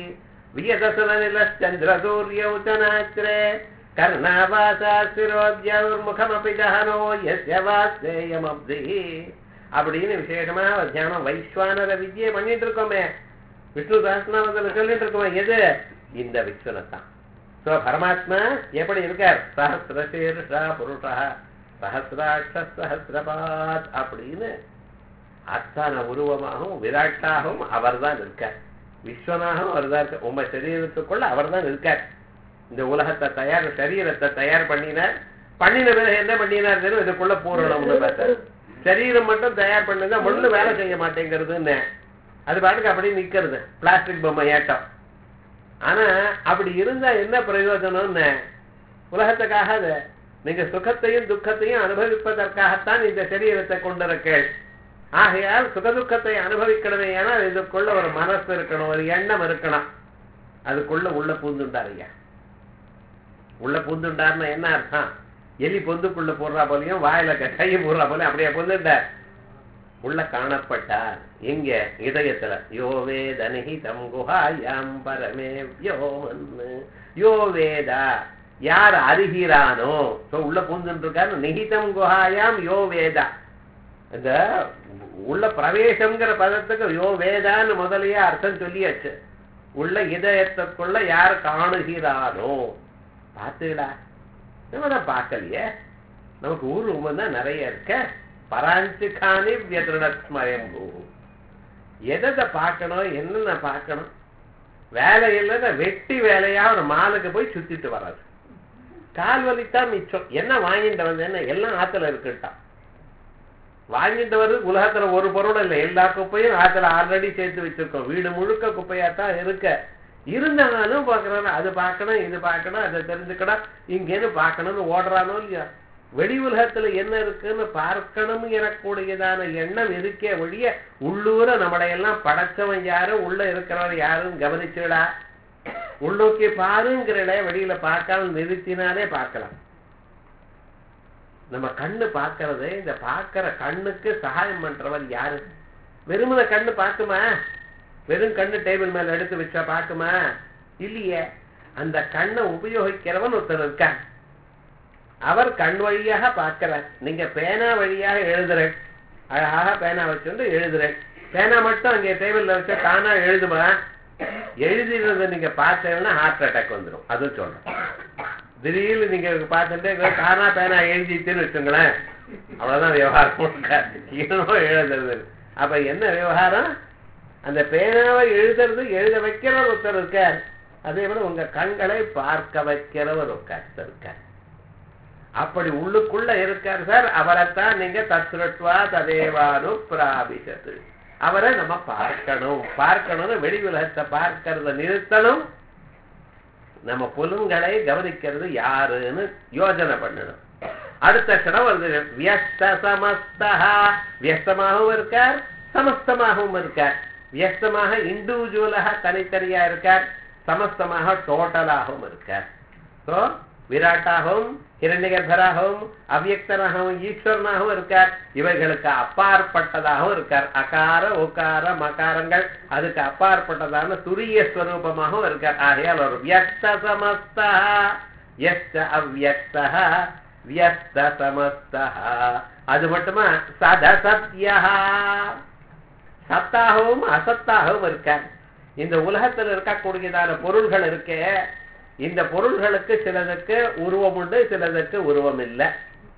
வியதசன சந்திர சூரிய உத்தனாச்சிரே கர்ணாவாசா சிரோத்யமுகமபி ஜஹனோ யஸ்ய வாஸ்தேயமப்தி அப்படின்னு விசேஷமா தியானம் வைஸ்வானர வித்யை பண்ணிட்டு இருக்கோமே விஷ்ணு சஹஸ்ரநாமத்தில் சொல்லிட்டு இருக்கோமே எது இந்த விஸ்வனத்தான் சோ பரமாத்மா எப்படி இருக்கார் சஹசிரசீர்ஷா புருஷா சஹசிராட்ச சஹசிரபாத் அப்படின்னு அத்தனை உருவமாகவும் விராட்டாகவும் அவர்தான் இருக்கார் விஸ்வனாகவும் அவர்தான் இருக்கார் உங்க சரீரத்துக்குள்ள அவர்தான் இருக்கார் இந்த உலகத்தை தயார் சரீரத்தை தயார் பண்ணினார் பண்ணின பிறகு என்ன பண்ணினார் தெரியும் இதுக்குள்ள பூரணம்னு பார்த்தார் சரீரம் மட்டும் தயார் பண்ணதா ஒண்ணு வேலை செய்ய மாட்டேங்கிறதுன்னு அது பாட்டுக்கு அப்படியே நிக்கிறது பிளாஸ்டிக் பொம்மை ஏட்டம் ஆனா அப்படி இருந்தா என்ன பிரயோஜனம்னு உலகத்துக்காக அது நீங்க சுகத்தையும் துக்கத்தையும் அனுபவிப்பதற்காகத்தான் இந்த சரீரத்தை கொண்டிருக்கேள் ஆகையால் சுகதுக்கத்தை அனுபவிக்கணுமே ஏன்னா இதுக்குள்ள ஒரு மனசு இருக்கணும் ஒரு எண்ணம் இருக்கணும் அதுக்குள்ள உள்ள பூந்துண்டார் ஐயா உள்ள பூந்துண்டார்னா என்ன அர்த்தம் எலி பொந்துக்குள்ள போடுறா போலையும் வாயில கை போடுறா போலையும் அப்படியே பொந்துட்டார் உள்ள காணப்பட்டார் எங்க இதயத்துல யோ வேத நிகிதம் குஹாயாம் பரமே யோமன்னு யோ வேதா யார் அறிகிறானோ So, உள்ள பூந்துட்டு இருக்காரு நிகிதம் குஹாயாம் யோ வேதா இந்த உள்ள பிரவேசம்ங்கிற பதத்துக்கு யோ வேதான்னு முதலையே அர்த்தம் சொல்லியாச்சு உள்ள இதயத்துக்குள்ள யார் காணுகிறானோ பார்த்துடா நம்ம தான் பார்க்கலையே நமக்கு ஊர் ரொம்ப தான் நிறைய இருக்க பராஞ்சிகானி வியதிருணஸ்மயம்பூ எதை பார்க்கணும் என்னென்ன பார்க்கணும் வேலை இல்லைன்னா வெட்டி வேலையா ஒரு மாலுக்கு போய் சுத்திட்டு வர்றது கால் வலித்தான் மிச்சம் என்ன வாங்கிட்டு வந்தேன்னு எல்லாம் ஆத்துல இருக்குட்டான் வாங்கிட்டு வருது உலகத்துல ஒரு பொருள் இல்லை எல்லா குப்பையும் ஆத்துல ஆல்ரெடி சேர்த்து வச்சிருக்கோம் வீடு முழுக்க குப்பையா தான் இருக்க இருந்தாலும் பாக்குறானு அது பார்க்கணும் இது பார்க்கணும் அதை தெரிஞ்சுக்கணும் இங்கேன்னு பார்க்கணும்னு ஓடுறானோ இல்லையா வெளி உலகத்துல என்ன இருக்குன்னு பார்க்கணும் எனக்கூடியதான எண்ணம் இருக்கே ஒழிய உள்ளூர நம்மளையெல்லாம் படைச்சவன் யாரு உள்ள இருக்கிறவன் யாருன்னு கவனிச்சுடா உள்ளோக்கி பாருங்கிறல வெளியில பார்க்காம நிறுத்தினாலே பார்க்கலாம் நம்ம கண்ணு பார்க்கறது இந்த பார்க்கிற கண்ணுக்கு சகாயம் பண்றவன் யாரு வெறுமன கண்ணு பார்க்குமா வெறும் கண்ணு டேபிள் மேல எடுத்து வச்சா பார்க்குமா இல்லையே அந்த கண்ணை உபயோகிக்கிறவன் ஒருத்தர் இருக்கார் அவர் கண் வழியாக பார்க்கிறார் நீங்க பேனா வழியாக எழுதுறேன் அழகாக பேனா வச்சுட்டு எழுதுறேன் பேனா மட்டும் அங்கே டேபிள்ல வச்சா தானா எழுதுமா எழுதினதை நீங்க பார்த்தீங்கன்னா ஹார்ட் அட்டாக் வந்துடும் அது சொல்றேன் திடீர்னு நீங்க பார்த்துட்டு தானா பேனா எழுதிட்டுன்னு வச்சுங்களேன் அவ்வளவுதான் விவகாரம் இன்னும் எழுதுறது அப்ப என்ன விவகாரம் அந்த பேனாவை எழுதுறது எழுத வைக்கிறவர் ஒருத்தர் இருக்கார் அதே போல உங்க கண்களை பார்க்க வைக்கிறவர் ஒருத்தர் இருக்கார் அப்படி உள்ளுக்குள்ள இருக்கார் சார் அவரைத்தான் நீங்க தத்ருட்வா ததேவானு பிராபிஷத்து அவரை நம்ம பார்க்கணும் பார்க்கணும்னு வெளி உலகத்தை பார்க்கறத நிறுத்தணும் நம்ம புலன்களை கவனிக்கிறது யாருன்னு யோஜனை பண்ணணும் அடுத்த க்ஷணம் வருது வியஸ்த சமஸ்தா வியஸ்தமாகவும் இருக்கார் சமஸ்தமாகவும் இருக்கார் வியஸ்தமாக இண்டிவிஜுவலாக தனித்தனியா இருக்கார் சமஸ்தமாக டோட்டலாகவும் இருக்கார் ஸோ விராட்டாகவும் ஹிரண்யகர்பராகவும் அவ்யக்தனாகவும் ஈஸ்வரனாகவும் இருக்கார் இவைகளுக்கு அப்பாற்பட்டதாகவும் இருக்கார் அகார உகார மகாரங்கள் அதுக்கு அப்பாற்பட்டதான துரிய ஸ்வரூபமாகவும் இருக்கார் ஆகையால் ஒரு வியக்த சமஸ்தா வியஸ்த அவ்யக்தா வியஸ்த சமஸ்தா அது மட்டுமா சத சத்யா சத்தாகவும் அசத்தாகவும் இருக்கார் இந்த உலகத்தில் இருக்கக்கூடியதான பொருள்கள் இருக்கே இந்த பொருள்களுக்கு சிலதுக்கு உருவம் உண்டு சிலதுக்கு உருவம் இல்லை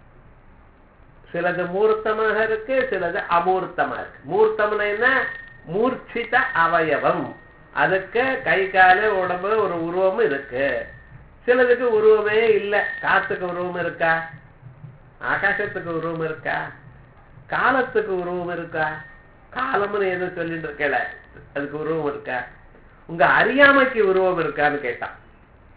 சிலது மூர்த்தமாக இருக்கு சிலது அமூர்த்தமா இருக்கு மூர்த்தம்னா என்ன மூர்ச்சித அவயவம் அதுக்கு கை காலு உடம்பு ஒரு உருவமும் இருக்கு சிலதுக்கு உருவமே இல்லை காத்துக்கு உருவம் இருக்கா ஆகாசத்துக்கு உருவம் இருக்கா காலத்துக்கு உருவம் இருக்கா காலம்னு ஏதோ சொல்லிட்டு இருக்கல அதுக்கு உருவம் இருக்கா உங்க அறியாமைக்கு உருவம் இருக்கான்னு கேட்டான்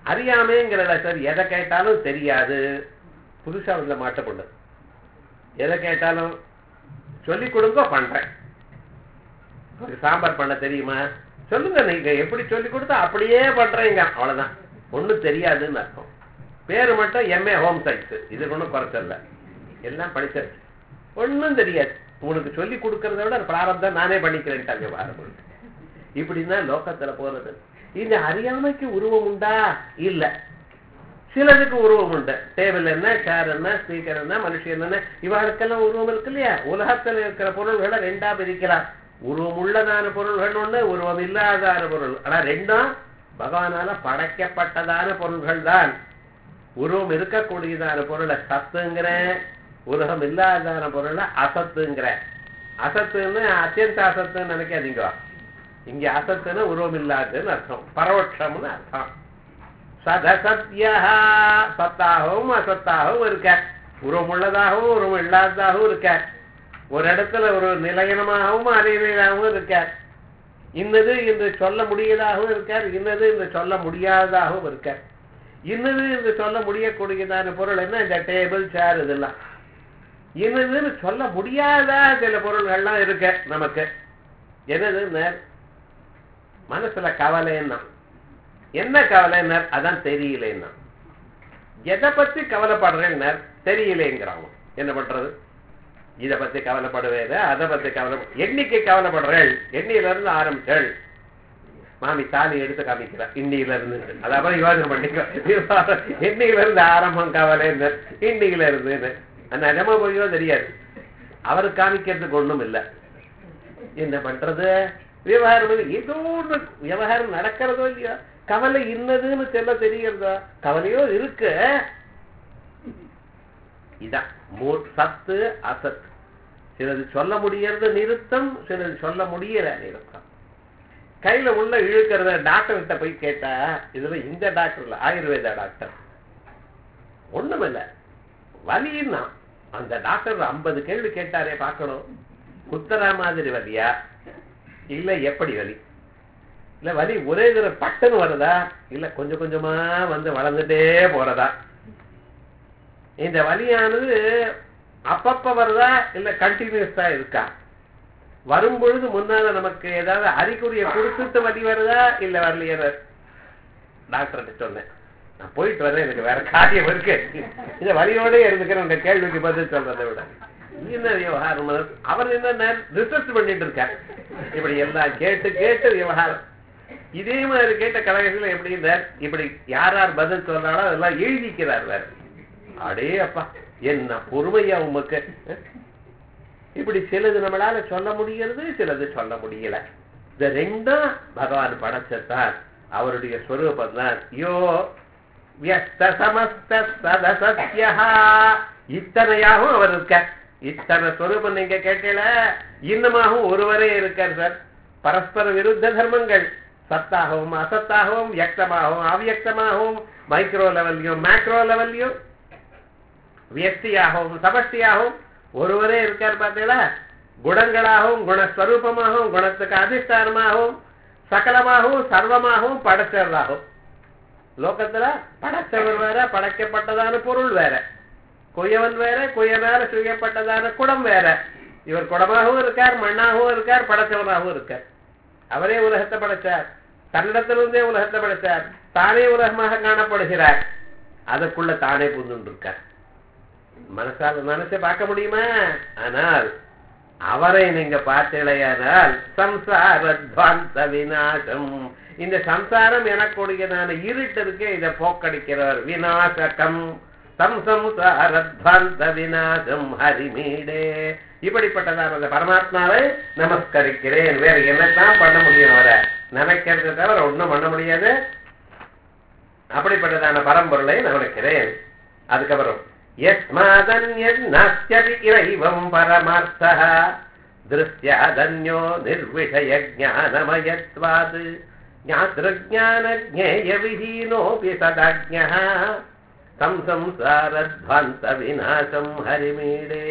அறியாமைங்கிறத சார் எதை கேட்டாலும் தெரியாது புதுசா வந்து மாட்டப்படும் எதை கேட்டாலும் சொல்லி கொடுங்க பண்றேன் ஒரு சாம்பார் பண்ண தெரியுமா சொல்லுங்க நீங்க எப்படி சொல்லி கொடுத்தா அப்படியே பண்றீங்க அவ்வளவுதான் ஒண்ணும் தெரியாதுன்னு அர்த்தம் பேரு மட்டும் எம்ஏ ஹோம் சயின்ஸ் இது ஒன்றும் குறைச்சல எல்லாம் படிச்சாச்சு ஒண்ணும் தெரியாது உங்களுக்கு சொல்லி கொடுக்கறத விட பிராரப்தம் நானே பண்ணிக்கிறேன்ட்டாங்க வாரம் இப்படின்னா லோகத்துல போறது இந்த அறியாமைக்கு உருவம் உண்டா இல்ல சிலதுக்கு உருவம் உண்டு டேபிள் என்ன சேர் என்ன ஸ்பீக்கர் என்ன மனுஷன் என்ன இவர்களுக்கெல்லாம் உருவம் இருக்கு இல்லையா உலகத்துல இருக்கிற பொருள்களை ரெண்டா பிரிக்கலாம் உருவம் உள்ளதான பொருள்கள் ஒண்ணு உருவம் இல்லாதான பொருள் ஆனா ரெண்டும் பகவானால படைக்கப்பட்டதான பொருள்கள் தான் உருவம் இருக்கக்கூடியதான பொருளை சத்துங்கிற உருவம் இல்லாதான பொருளை அசத்துங்கிற அசத்துன்னு அத்தியந்த அசத்துன்னு நினைக்காதீங்க இங்க அசத்துன்னு உருவம் இல்லாததுன்னு அர்த்தம் பரோட்சம்னு அர்த்தம் சதசத்யா சத்தாகவும் அசத்தாகவும் இருக்க உருவம் உள்ளதாகவும் உருவம் இல்லாததாகவும் இருக்க ஒரு இடத்துல ஒரு நிலையனமாகவும் அறிவியலாகவும் இருக்கார் இன்னது என்று சொல்ல முடியதாகவும் இருக்கார் இன்னது என்று சொல்ல முடியாததாகவும் இருக்கார் இன்னது என்று சொல்ல முடியக்கூடியதான பொருள் என்ன இந்த டேபிள் சேர் இதெல்லாம் இன்னதுன்னு சொல்ல முடியாத சில பொருள்கள்லாம் இருக்க நமக்கு என்னதுன்னு மனசுல கவலைன்னா என்ன கவலைன்னா அதான் தெரியலன்னா எதை பத்தி கவலைப்படுறேன்னு தெரியலேங்கிறாங்க என்ன பண்றது இதை பத்தி கவலைப்படுவேத அதை பத்தி கவலை எண்ணிக்கை கவலைப்படுறேள் எண்ணியில இருந்து ஆரம்பிச்சள் மாமி தாலி எடுத்து காமிக்கிறா இன்னியில இருந்து அதாவது யோசனை பண்ணிக்கோ எண்ணியில இருந்து ஆரம்பம் கவலை இன்னியில இருந்து நிஜமா போயோ தெரியாது அவரு காமிக்கிறதுக்கு ஒண்ணும் இல்லை என்ன பண்றது விவகாரம் ஏதோ ஒண்ணு விவகாரம் நடக்கிறதோ இல்லையோ கவலை இன்னதுன்னு சொல்ல தெரிகிறதோ கவலையோ இருக்கு இதான் சத்து அசத் சிலது சொல்ல முடியறது நிறுத்தம் சிலது சொல்ல முடியல நிறுத்தம் கையில உள்ள இழுக்கிறத டாக்டர்கிட்ட போய் கேட்டா இதுல இந்த டாக்டர் இல்ல ஆயுர்வேதா டாக்டர் ஒண்ணுமில்ல வலின்னா அந்த டாக்டர் ஐம்பது கேள்வி கேட்டாரே பார்க்கணும் குத்தரா மாதிரி வலியா இல்ல எப்படி வலி இல்ல வலி ஒரே தடவை பட்டுன்னு வருதா இல்ல கொஞ்சம் கொஞ்சமா வந்து வளர்ந்துட்டே போறதா இந்த வலியானது அப்பப்ப வருதா இல்ல கண்டினியூஸா இருக்கா வரும் பொழுது முன்னால நமக்கு ஏதாவது அறிகுறியை கொடுத்துட்டு வலி வருதா இல்ல வரலையே டாக்டர்கிட்ட சொன்னேன் நான் போயிட்டு வரேன் எனக்கு வேற காரியம் இருக்கு இந்த வலியோட இருந்துக்கிறேன் உங்க கேள்விக்கு பதில் சொல்றதை விட என்ன விவகாரம் அவர் என்ன ரிசர்ச் பண்ணிட்டு இருக்கார் இப்படி எல்லாம் கேட்டு கேட்டு விவகாரம் இதே மாதிரி கேட்ட கடைசியில எப்படி இப்படி யார் யார் பதில் சொல்றாரோ அதெல்லாம் எழுதிக்கிறார் வேற அடே அப்பா என்ன பொறுமையா உமக்கு இப்படி சிலது நம்மளால சொல்ல முடிகிறது சிலது சொல்ல முடியல இந்த ரெண்டும் பகவான் படைச்சத்தான் அவருடைய ஸ்வரூபம் தான் யோ வியஸ்த சமஸ்த சதசத்யா இத்தனையாகவும் அவர் இருக்கார் இத்தனை ஸ்வரூபம் நீங்க கேட்கல இன்னமாகவும் ஒருவரே இருக்கார் சார் பரஸ்பர விருத்த தர்மங்கள் சத்தாகவும் அசத்தாகவும் வியக்தமாகவும் அவ்வியக்தமாகவும் மைக்ரோ லெவல்லையும் மேக்ரோ லெவல்லையும் வியக்தியாகவும் சமஷ்டியாகவும் ஒருவரே இருக்கார் பார்த்தீங்களா குணங்களாகவும் குணஸ்வரூபமாகவும் குணத்துக்கு அதிஷ்டானமாகவும் சகலமாகவும் சர்வமாகவும் படைச்சவராகும் லோகத்துல படைச்சவர் வேற படைக்கப்பட்டதான பொருள் வேற குயவன் வேற குயனால செய்யப்பட்டதான குடம் வேற இவர் குடமாகவும் இருக்கார் மண்ணாகவும் இருக்கார் படைச்சவராகவும் இருக்கார் அவரே உலகத்தை படைச்சார் தன்னிடத்திலிருந்தே உலகத்தை படைச்சார் தானே உலகமாக காணப்படுகிறார் அதற்குள்ள தானே புதுன்னு இருக்கார் மனசால மனசை பார்க்க முடியுமா ஆனால் அவரை நீங்க பார்த்தீழையானால் சம்சாரத்வாந்த விநாசம் இந்த சம்சாரம் எனக்கூடியதான இருட்டு இருக்கு இதை போக்கடிக்கிறவர் விநாசகம் தம் சம்சாரத்வாந்த விநாசம் ஹரிமீடே இப்படிப்பட்டதான அந்த பரமாத்மாவை நமஸ்கரிக்கிறேன் வேற என்னத்தான் பண்ண முடியும் அவரை நினைக்கிறது தவிர ஒண்ணும் பண்ண முடியாது அப்படிப்பட்டதான பரம்பொருளை நினைக்கிறேன் அதுக்கப்புறம் यस्मादन्यन्नास्त्यपि इवैवम् परमार्थः दृश्यादन्यो निर्विषयज्ञानमयत्वात् ज्ञातृज्ञानज्ञेयविहीनोऽपि सदाज्ञः तं संसारध्वान्तविनाशम् हरिमीडे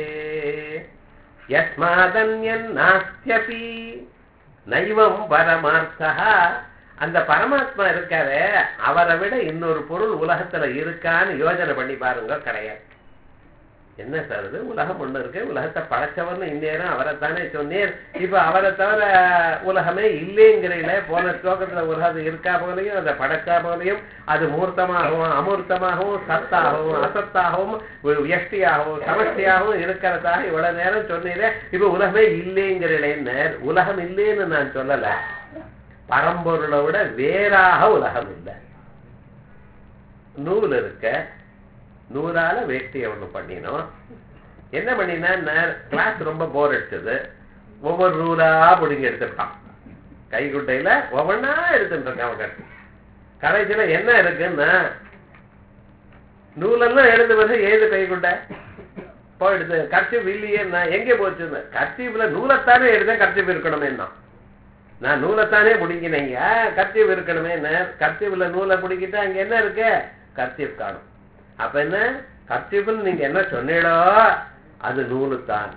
यस्मादन्यन्नास्त्यपि नैवम् परमार्थः அந்த பரமாத்மா இருக்காரு அவரை விட இன்னொரு பொருள் உலகத்துல இருக்கான்னு யோசனை பண்ணி பாருங்க கிடையாது என்ன சார் இது உலகம் ஒண்ணு இருக்கு உலகத்தை படைச்சவர்னு இந்நேரம் அவரைத்தானே சொன்னீர் இப்ப அவரை தவிர உலகமே இல்லைங்கிறீங்களே போன ஸ்லோகத்துல உலகம் இருக்கா போலையும் அதை படைச்சா போலையும் அது மூர்த்தமாகவும் அமூர்த்தமாகவும் சத்தாகவும் அசத்தாகவும் வியஷ்டியாகவும் சமஷ்டியாகவும் இருக்கிறதாக இவ்வளவு நேரம் சொன்னீரே இப்ப உலகமே இல்லைங்கிறீங்களேன்னு உலகம் இல்லைன்னு நான் சொல்லல பரம்பொருளை விட வேறாக உலகம் இல்லை நூல் இருக்க நூறால வேஷ்டியை ஒண்ணு பண்ணினோம் என்ன பண்ணினா கிளாஸ் ரொம்ப போர் அடிச்சது ஒவ்வொரு நூலா பிடிங்க எடுத்துட்டான் கைக்குட்டையில ஒவ்வொன்னா எடுத்துட்டு இருக்கான் அவன் கடைசியில என்ன இருக்குன்னா நூலெல்லாம் எடுத்து வந்து ஏது கைக்குட்டை போயிடுது கர்ச்சிப் இல்லையேன்னா எங்கே போச்சுன்னு கர்ச்சிப்ல நூலைத்தானே எடுத்தேன் கர்ச்சிப் இருக்கணுமே நான் நூலைத்தானே பிடிங்கினீங்க கர்ச்சிப் இருக்கணுமே கர்ச்சிப்ல நூலை பிடிக்கிட்டு அங்க என்ன இருக்கு கர்ச்சிப் காணும் அப்ப என்ன கர்ச்சிப்னு நீங்க என்ன சொன்னீங்களோ அது நூலு தான்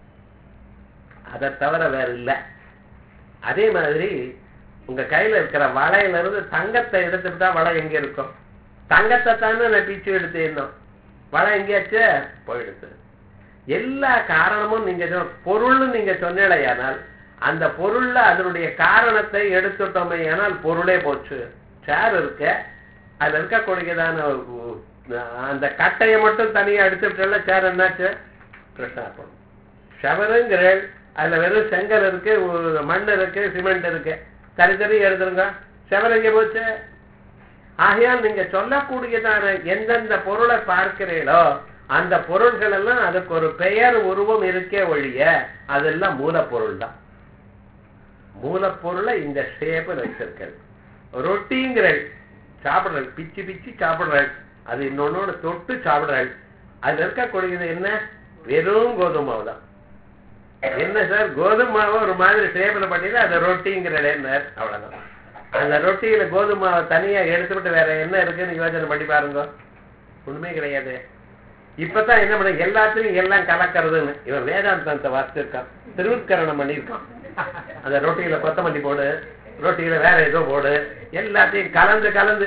அதை தவிர வேற இல்லை அதே மாதிரி உங்க கையில இருக்கிற வளையில இருந்து தங்கத்தை எடுத்துட்டா வளை எங்க இருக்கும் தங்கத்தை தானே நான் பிச்சு எடுத்தேன்னும் வளை எங்கேயாச்சு போயிடுது எல்லா காரணமும் நீங்க சொ- பொருள்னு நீங்க சொன்னீங்களேயானால் அந்த பொருள்ல அதனுடைய காரணத்தை எடுத்துட்டோமே ஆனால் பொருளே போச்சு சேர் இருக்க அதுல இருக்கக்கூடியதான உ- அந்த கட்டையை மட்டும் தனியா எடுத்துட்டல சேர் என்னாச்சு கிருஷ்ணார்பணம் ஷவருங்கிறேன் அதுல வெறும் செங்கல் இருக்கு உ- மண் இருக்கு சிமெண்ட் இருக்கு தனித்தனி எடுத்துருங்க செவர் எங்க போச்சு ஆகையால் நீங்க சொல்லக்கூடியதான எந்தெந்த பொருளை பார்க்கிறீங்களோ அந்த பொருள்கள் எல்லாம் அதுக்கு ஒரு பெயர் உருவம் இருக்கே ஒழிய அதெல்லாம் மூலப்பொருள் தான் மூலப்பொருளை இந்த ஷேப்பில் வச்சிருக்கிறது ரொட்டிங்கிறல் சாப்பிடுறல் பிச்சு பிச்சு சாப்பிடுறல் அது இன்னொன்னோட தொட்டு சாப்பிடுறல் அதுல இருக்கக்கூடியது என்ன வெறும் கோதுமை மாவு தான் என்ன சார் கோதுமை மாவை ஒரு மாதிரி ஷேப்ல பண்ணிட்டு அதை ரொட்டிங்கிறல் என்ன அவ்வளவுதான் அந்த ரொட்டியில கோதுமை மாவை தனியா எடுத்துவிட்டு வேற என்ன இருக்குன்னு யோசனை பண்ணி பாருங்க ஒண்ணுமே கிடையாது இப்பதான் என்ன பண்ண எல்லாத்தையும் எல்லாம் கலக்கிறதுன்னு இவன் வேதாந்தத்தை வாசிச்சிருக்கான் திருவுட்கரணம் பண்ணியிருக்கான் அந்த ரொட்டியில கொத்தமல்லி போடு ரொட்டியில வேற ஏதோ போடு எல்லாத்தையும் கலந்து கலந்து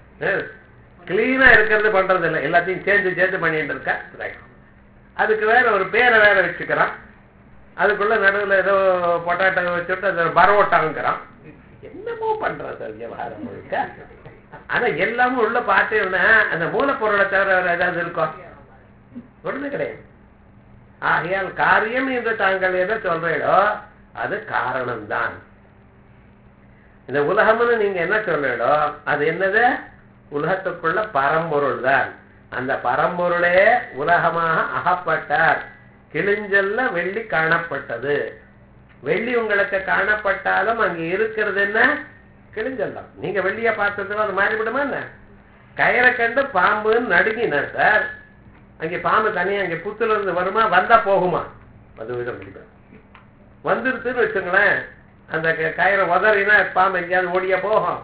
கிளீனா இருக்கிறது பண்றது இல்லை எல்லாத்தையும் சேர்ந்து சேர்ந்து பண்ணிட்டு இருக்கா Right. அதுக்கு வேற ஒரு பேரை வேற வச்சுக்கிறான் அதுக்குள்ள நடுவுல ஏதோ பொட்டாட்டோ வச்சுட்டு அது பரோட்டாங்கிறான் என்னமோ பண்றான் சார் விவகாரம் முழுக்க ஆனா எல்லாமும் உள்ள பார்த்தேன்னா அந்த மூலப்பொருளை தவிர வேற ஏதாவது இருக்கும் ஒண்ணுமே கிடையாது ஆகையால் காரியம் என்று தாங்கள் எதை சொல்றீங்களோ அது காரணம்தான் இந்த உலகம்னு நீங்க என்ன சொல்றீங்களோ அது என்னது உலகத்துக்குள்ள பரம்பொருள் தான் அந்த பரம்பொருளே உலகமாக அகப்பட்டார் கிழிஞ்சல்ல வெள்ளி காணப்பட்டது வெள்ளி உங்களுக்கு காணப்பட்டாலும் அங்க இருக்கிறது என்ன கிழிஞ்சல் தான் நீங்க வெள்ளிய பார்த்ததுல அது மாறிவிடுமா என்ன கயிறை கண்டு பாம்புன்னு நடுங்கினார் சார் அங்கே பாம்பு தனியா அங்கே புத்துல இருந்து வருமா வந்தா போகுமா அது விதம் முடியும் வந்துருச்சுன்னு வச்சுங்களேன் அந்த க- கயிறை உதறினா பாம்பு எங்கேயாவது ஓடியா போகும்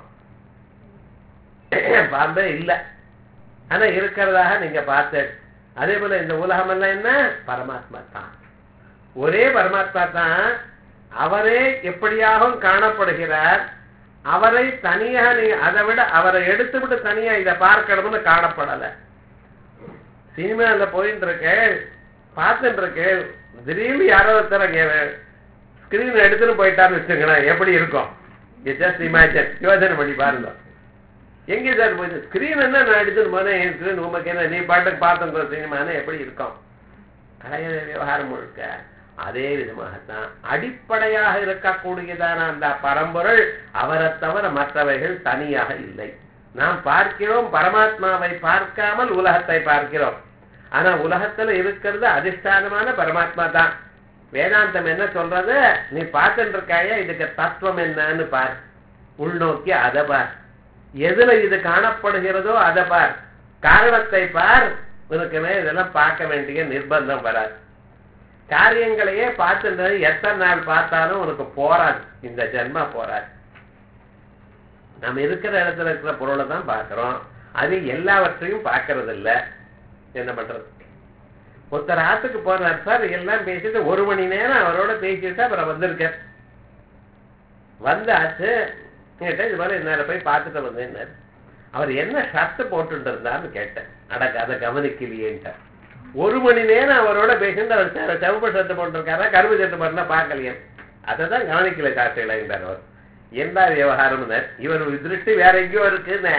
பாம்பே இல்லை ஆனா இருக்கிறதாக நீங்க பார்த்து அதே போல இந்த உலகம் எல்லாம் என்ன பரமாத்மா தான் ஒரே பரமாத்மா தான் அவரே எப்படியாகவும் காணப்படுகிறார் அவரை தனியா நீங்க அதை விட அவரை எடுத்து விட்டு தனியா இதை பார்க்கணும்னு காணப்படலை சினிமால போயிட்டு இருக்கேன் பார்த்துட்டு இருக்கேன் திடீர்னு யாரோ ஒருத்தர் ஸ்கிரீன் எடுத்துன்னு போயிட்டான்னு வச்சுங்களேன் எப்படி இருக்கும் ஜஸ்ட் இமேஜின் யோசனை பண்ணி பாருங்க எங்கே சார் போயிட்டு ஸ்கிரீன் என்ன நான் எடுத்துன்னு போனேன் என் ஸ்கிரீன் உமக்கு என்ன நீ பாட்டுக்கு பார்த்துங்க சினிமானே எப்படி இருக்கும் கலைய விவகாரம் முழுக்க அதே விதமாகத்தான் அடிப்படையாக இருக்கக்கூடியதான அந்த பரம்பொருள் அவரை தவிர மற்றவைகள் தனியாக இல்லை நாம் பார்க்கிறோம் பரமாத்மாவை பார்க்காமல் உலகத்தை பார்க்கிறோம் ஆனா உலகத்துல இருக்கிறது அதிஷ்டானமான பரமாத்மா தான் வேதாந்தம் என்ன சொல்றது நீ பார்த்துட்டு இருக்காய இதுக்கு தத்துவம் என்னன்னு பார் உள்நோக்கி அதை பார் எதுல இது காணப்படுகிறதோ அதை பார் காரணத்தை பார் உனக்குமே இதெல்லாம் பார்க்க வேண்டிய நிர்பந்தம் வராது காரியங்களையே பார்த்துன்றது எத்தனை நாள் பார்த்தாலும் உனக்கு போராது இந்த ஜென்மா போராது நம்ம இருக்கிற இடத்துல இருக்கிற பொருளை தான் பார்க்கிறோம் அது எல்லாவற்றையும் பார்க்கறது இல்ல என்ன பண்றது ஒருத்தர் ஆத்துக்கு போறார் சார் எல்லாம் பேசிட்டு ஒரு மணி நேரம் அவரோட பேசிட்டு அப்புறம் வந்திருக்கார் வந்தாச்சு கேட்டேன் இது மாதிரி நேரம் போய் பார்த்துட்டு வந்தேன் அவர் என்ன ஷர்ட் போட்டுட்டு இருந்தார்னு கேட்டேன் அடக்க அதை கவனிக்கலையேன்ட்ட ஒரு மணி நேரம் அவரோட பேசிட்டு அவர் செ- சிவப்பு ஷர்ட் போட்டிருக்காரா கருப்பு ஷர்ட் போட்டா பார்க்கலையே அதை தான் கவனிக்கல சாட்சிகளாங்கிறார் அவர் என்ன விவகாரம்னு இவர் திருஷ்டி வேற எங்கேயோ இருக்குன்னு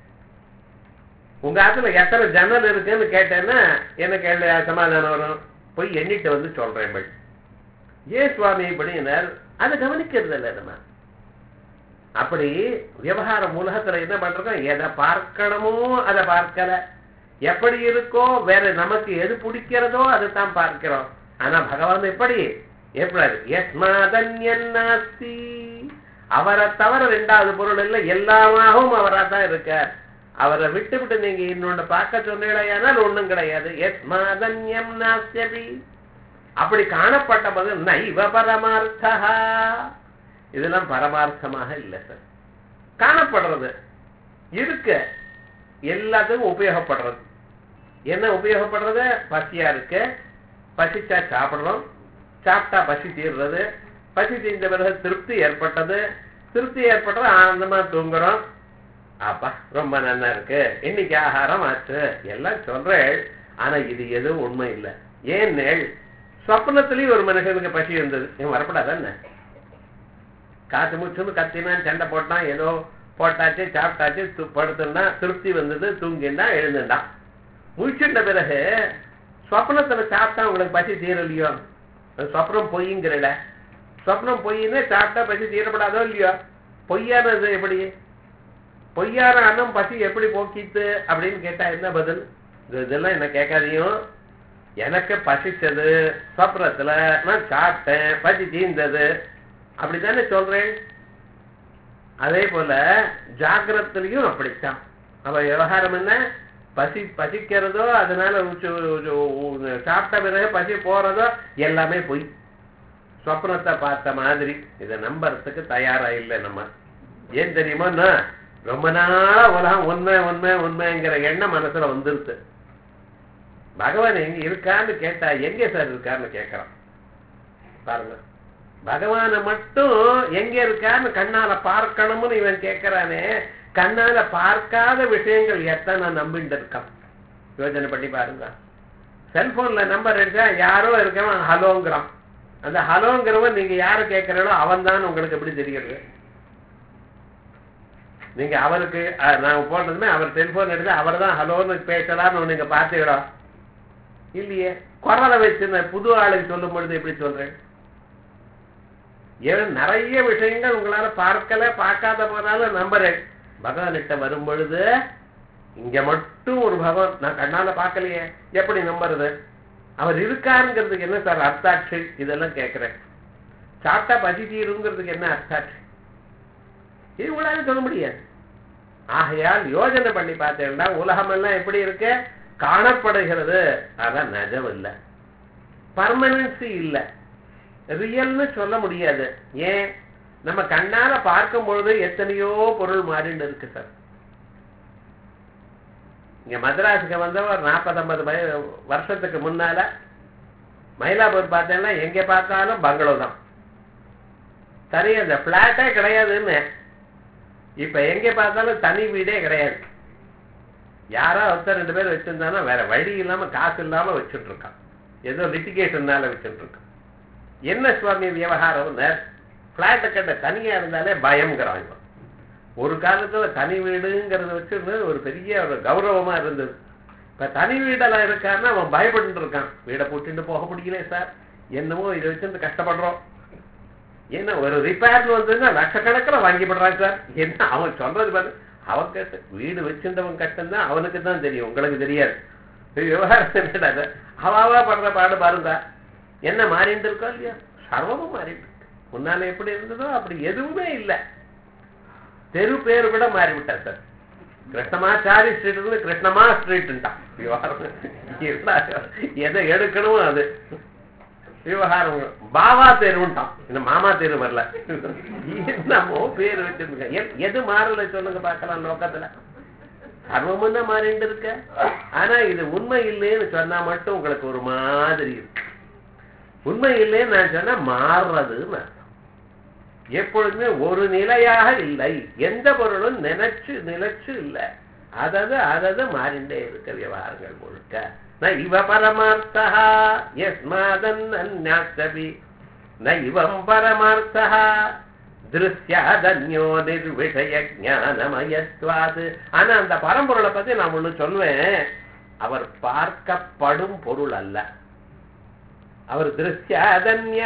உங்க ஆத்துல எத்தனை ஜன்னல் இருக்குன்னு கேட்டேன்னா என்ன கேள்வி சமாதானம் வரும் போய் எண்ணிட்டு வந்து சொல்றேன் பட் ஏன் சுவாமி இப்படின்னார் அதை கவனிக்கிறது இல்லை நம்ம அப்படி விவகாரம் உலகத்துல என்ன பண்றோம் எதை பார்க்கணுமோ அதை பார்க்கல எப்படி இருக்கோ வேற நமக்கு எது பிடிக்கிறதோ அதை தான் பார்க்கிறோம் ஆனா பகவான் எப்படி எப்படி எஸ்மாதன்யன்னாஸ்தி அவரை தவிர ரெண்டாவது பொருள் இல்லை எல்லாமாகவும் அவரா தான் இருக்கார் அவரை விட்டு விட்டு நீங்க இன்னொன்னு பார்க்க சொன்னீங்களேயானால் ஒண்ணும் கிடையாது எஸ்மாதன்யம் நாஸ்யபி அப்படி காணப்பட்ட போது நைவ பரமார்த்தா இதெல்லாம் பரமார்த்தமாக இல்லை சார் காணப்படுறது இருக்கு எல்லாத்துக்கும் உபயோகப்படுறது என்ன உபயோகப்படுறது பசியா இருக்கு பசிச்சா சாப்பிடுறோம் சாப்பிட்டா பசி தீர்றது பசி தீர்ந்த பிறகு திருப்தி ஏற்பட்டது திருப்தி ஏற்பட்டது ஆனந்தமா தூங்குறோம் அப்பா ரொம்ப நல்லா இருக்கு இன்னைக்கு ஆகாரம் ஆச்சு எல்லாம் சொல்றேன் ஆனா இது எதுவும் உண்மை இல்லை ஏன் சொப்னத்திலயும் ஒரு மனுஷனுக்கு பசி இருந்தது இவன் வரப்படாதானே காத்து முச்சுன்னு கத்தினான் சண்டை போட்டான் ஏதோ போட்டாச்சு சாப்பிட்டாச்சு து- படுத்துனா திருப்தி வந்தது தூங்கினா எழுந்துட்டான் முழிச்சுட்ட பிறகு சொப்னத்துல சாப்பிட்டா உங்களுக்கு பசி தீரலையோ அது சொப்னம் பொய்ங்கிறல சொப்னம் பொய்ன்னு சாப்பிட்டா பசி தீரப்படாதோ இல்லையோ பொய்யானது எப்படி பொய்யான அன்னம் பசி எப்படி போக்கித்து அப்படின்னு கேட்டா என்ன பதில் இது- இதெல்லாம் என்ன கேட்காதையும் எனக்கு பசிச்சது சொப்னத்துல நான் சாப்பிட்டேன் பசி தீர்ந்தது அப்படித்தானே சொல்றேன் அதே போல ஜாகிரத்திலையும் அப்படித்தான் அவ விவகாரம் என்ன பசி பசிக்கிறதோ அதனால உச்சு- உச்சு- உ- சாப்பிட்ட பிறகு பசி போறதோ எல்லாமே பொய் சொப்னத்தை பார்த்த மாதிரி இதை நம்புறதுக்கு தயாரா இல்லை நம்ம ஏன் தெரியுமா ரொம்ப நாளா உலகம் உண்மை உண்மை உண்மைங்கிற எண்ணம் மனசுல வந்துருச்சு பகவான் எங்க இருக்கான்னு கேட்டா எங்க சார் இருக்கான்னு கேட்கறான் பாருங்க பகவானை மட்டும் எங்க இருக்கான்னு கண்ணால பார்க்கணும்னு இவன் கேட்கறானே கண்ணால பார்க்காத விஷயங்கள் எத்தனை நம்பிட்டு இருக்கான் யோசனை பண்ணி பாருங்க செல்போன்ல நம்பர் எடுத்தா யாரோ இருக்கவன் ஹலோங்கிறான் அந்த ஹலோங்கிறவன் நீங்க யாரை கேட்கறீங்களோ அவன் தான் உங்களுக்கு எப்படி தெரியுது நீங்க அவருக்கு அஹ், நான் போட்டதுமே அவர் செல்போன் எடுத்து அவர் தான் ஹலோன்னு பேசலாம்னு நீங்க பார்த்தீங்களா இல்லையே குரலை வச்சு நான் புது ஆளுக்கு சொல்லும் பொழுது எப்படி சொல்றேன் ஏன் நிறைய விஷயங்கள் உங்களால பார்க்கல பார்க்காத போனாலும் நம்புறேன் பகவான்கிட்ட வரும் பொழுது இங்க மட்டும் ஒரு பகவான் நான் கண்ணால பார்க்கலையே எப்படி நம்புறது அவர் இருக்காருங்கிறதுக்கு என்ன சார் அர்த்தாட்சி இதெல்லாம் கேட்கிறேன் சாப்பிட்டா பசி தீருங்கிறதுக்கு என்ன அர்த்தாட்சி இது உங்களால சொல்ல முடியாது ஆகையால் யோஜனை பண்ணி பார்த்தேன்னா உலகமெல்லாம் எப்படி இருக்கு காணப்படுகிறது அதான் நிஜம் இல்லை பர்மனன்சி இல்லை ரியல்னு சொல்ல முடியாது ஏன் நம்ம கண்ணால பார்க்கும் பொழுது எத்தனையோ பொருள் மாறின்னு இருக்கு சார் இங்க மദ്രാஸுக்கு வந்தவர் நாற்பது ஐம்பது வருஷத்துக்கு முன்னால மயிலாப்பூர் பார்த்தேன்னா எங்க பார்த்தாலும் பங்களோ தான் சரி அந்த பிளாட்டே கிடையாதுன்னு இப்ப எங்க பார்த்தாலும் தனி வீடே கிடையாது யாரோ ஒருத்தர் ரெண்டு பேர் வச்சிருந்தானா வேற வழி இல்லாம காசு இல்லாம வச்சுட்டு இருக்கான் ஏதோ லிட்டிகேஷன்னால வச்சுட்டு இருக்கான் என்ன சுவாமி விவகாரம் பிளாட்டை கட்ட தனியா இருந்தாலே பயம்ங்கிறான் இவன் ஒரு காலத்துல தனி வீடுங்கிறத வச்சு ஒரு பெரிய ஒரு கௌரவமா இருந்தது இப்ப தனி வீடெல்லாம் இருக்காருன்னா அவன் பயப்பட்டு இருக்கான் வீடை போட்டுட்டு போக முடியல சார் என்னமோ இதை வச்சிருந்து கஷ்டப்படுறோம் என்ன ஒரு ரிப்பேர்னு வந்ததுன்னா லட்சக்கணக்கில் வாங்கிப்படுறான் சார் என்ன அவன் சொல்றது பாரு அவன் கட்டு வீடு வச்சிருந்தவன் கஷ்டம் அவனுக்கு தான் தெரியும் உங்களுக்கு தெரியாது இது விவகாரம் என்னடா அவாவா படுற பாடு பாருங்க என்ன மாறிட்டு இருக்கோ இல்லையா சர்வமும் மாறிட்டு இருக்கு முன்னால எப்படி இருந்ததோ அப்படி எதுவுமே இல்லை தெரு பேர் கூட மாறிவிட்டா சார் கிருஷ்ணமாச்சாரி ஸ்ட்ரீட் இருந்து கிருஷ்ணமா ஸ்ட்ரீட்ன்ட்டான் விவகாரம் எதை எடுக்கணும் அது விவகாரம் பாவா தெருன்ட்டான் இந்த மாமா தெரு வரல என்னமோ பேர் வச்சிருக்க எ- எது மாறல சொல்லுங்க பார்க்கலாம் நோக்கத்துல சர்வமும் தான் மாறிட்டு இருக்க ஆனா இது உண்மை இல்லைன்னு சொன்னா மட்டும் உங்களுக்கு ஒரு மாதிரி இருக்கு உண்மை இல்லைன்னு நான் சொன்னா மாறுறதுன்னு அர்த்தம் எப்பொழுதுமே ஒரு நிலையாக இல்லை எந்த பொருளும் நினைச்சு நிலைச்சு இல்லை அதது அதது மாறிண்டே இருக்க விவகாரங்கள் முழுக்க ந இவ பரமார்த்தா எஸ்மாதன் அந்நாஸ்தபி ந இவம் பரமார்த்தா திருஷ்யாதன்யோ நிர்விஷய ஞானமயத்வாது ஆனா அந்த பரம்பொருளை பத்தி நான் ஒண்ணு சொல்வேன் அவர் பார்க்கப்படும் பொருள் அல்ல அவர் திருஷ்யாதன்யா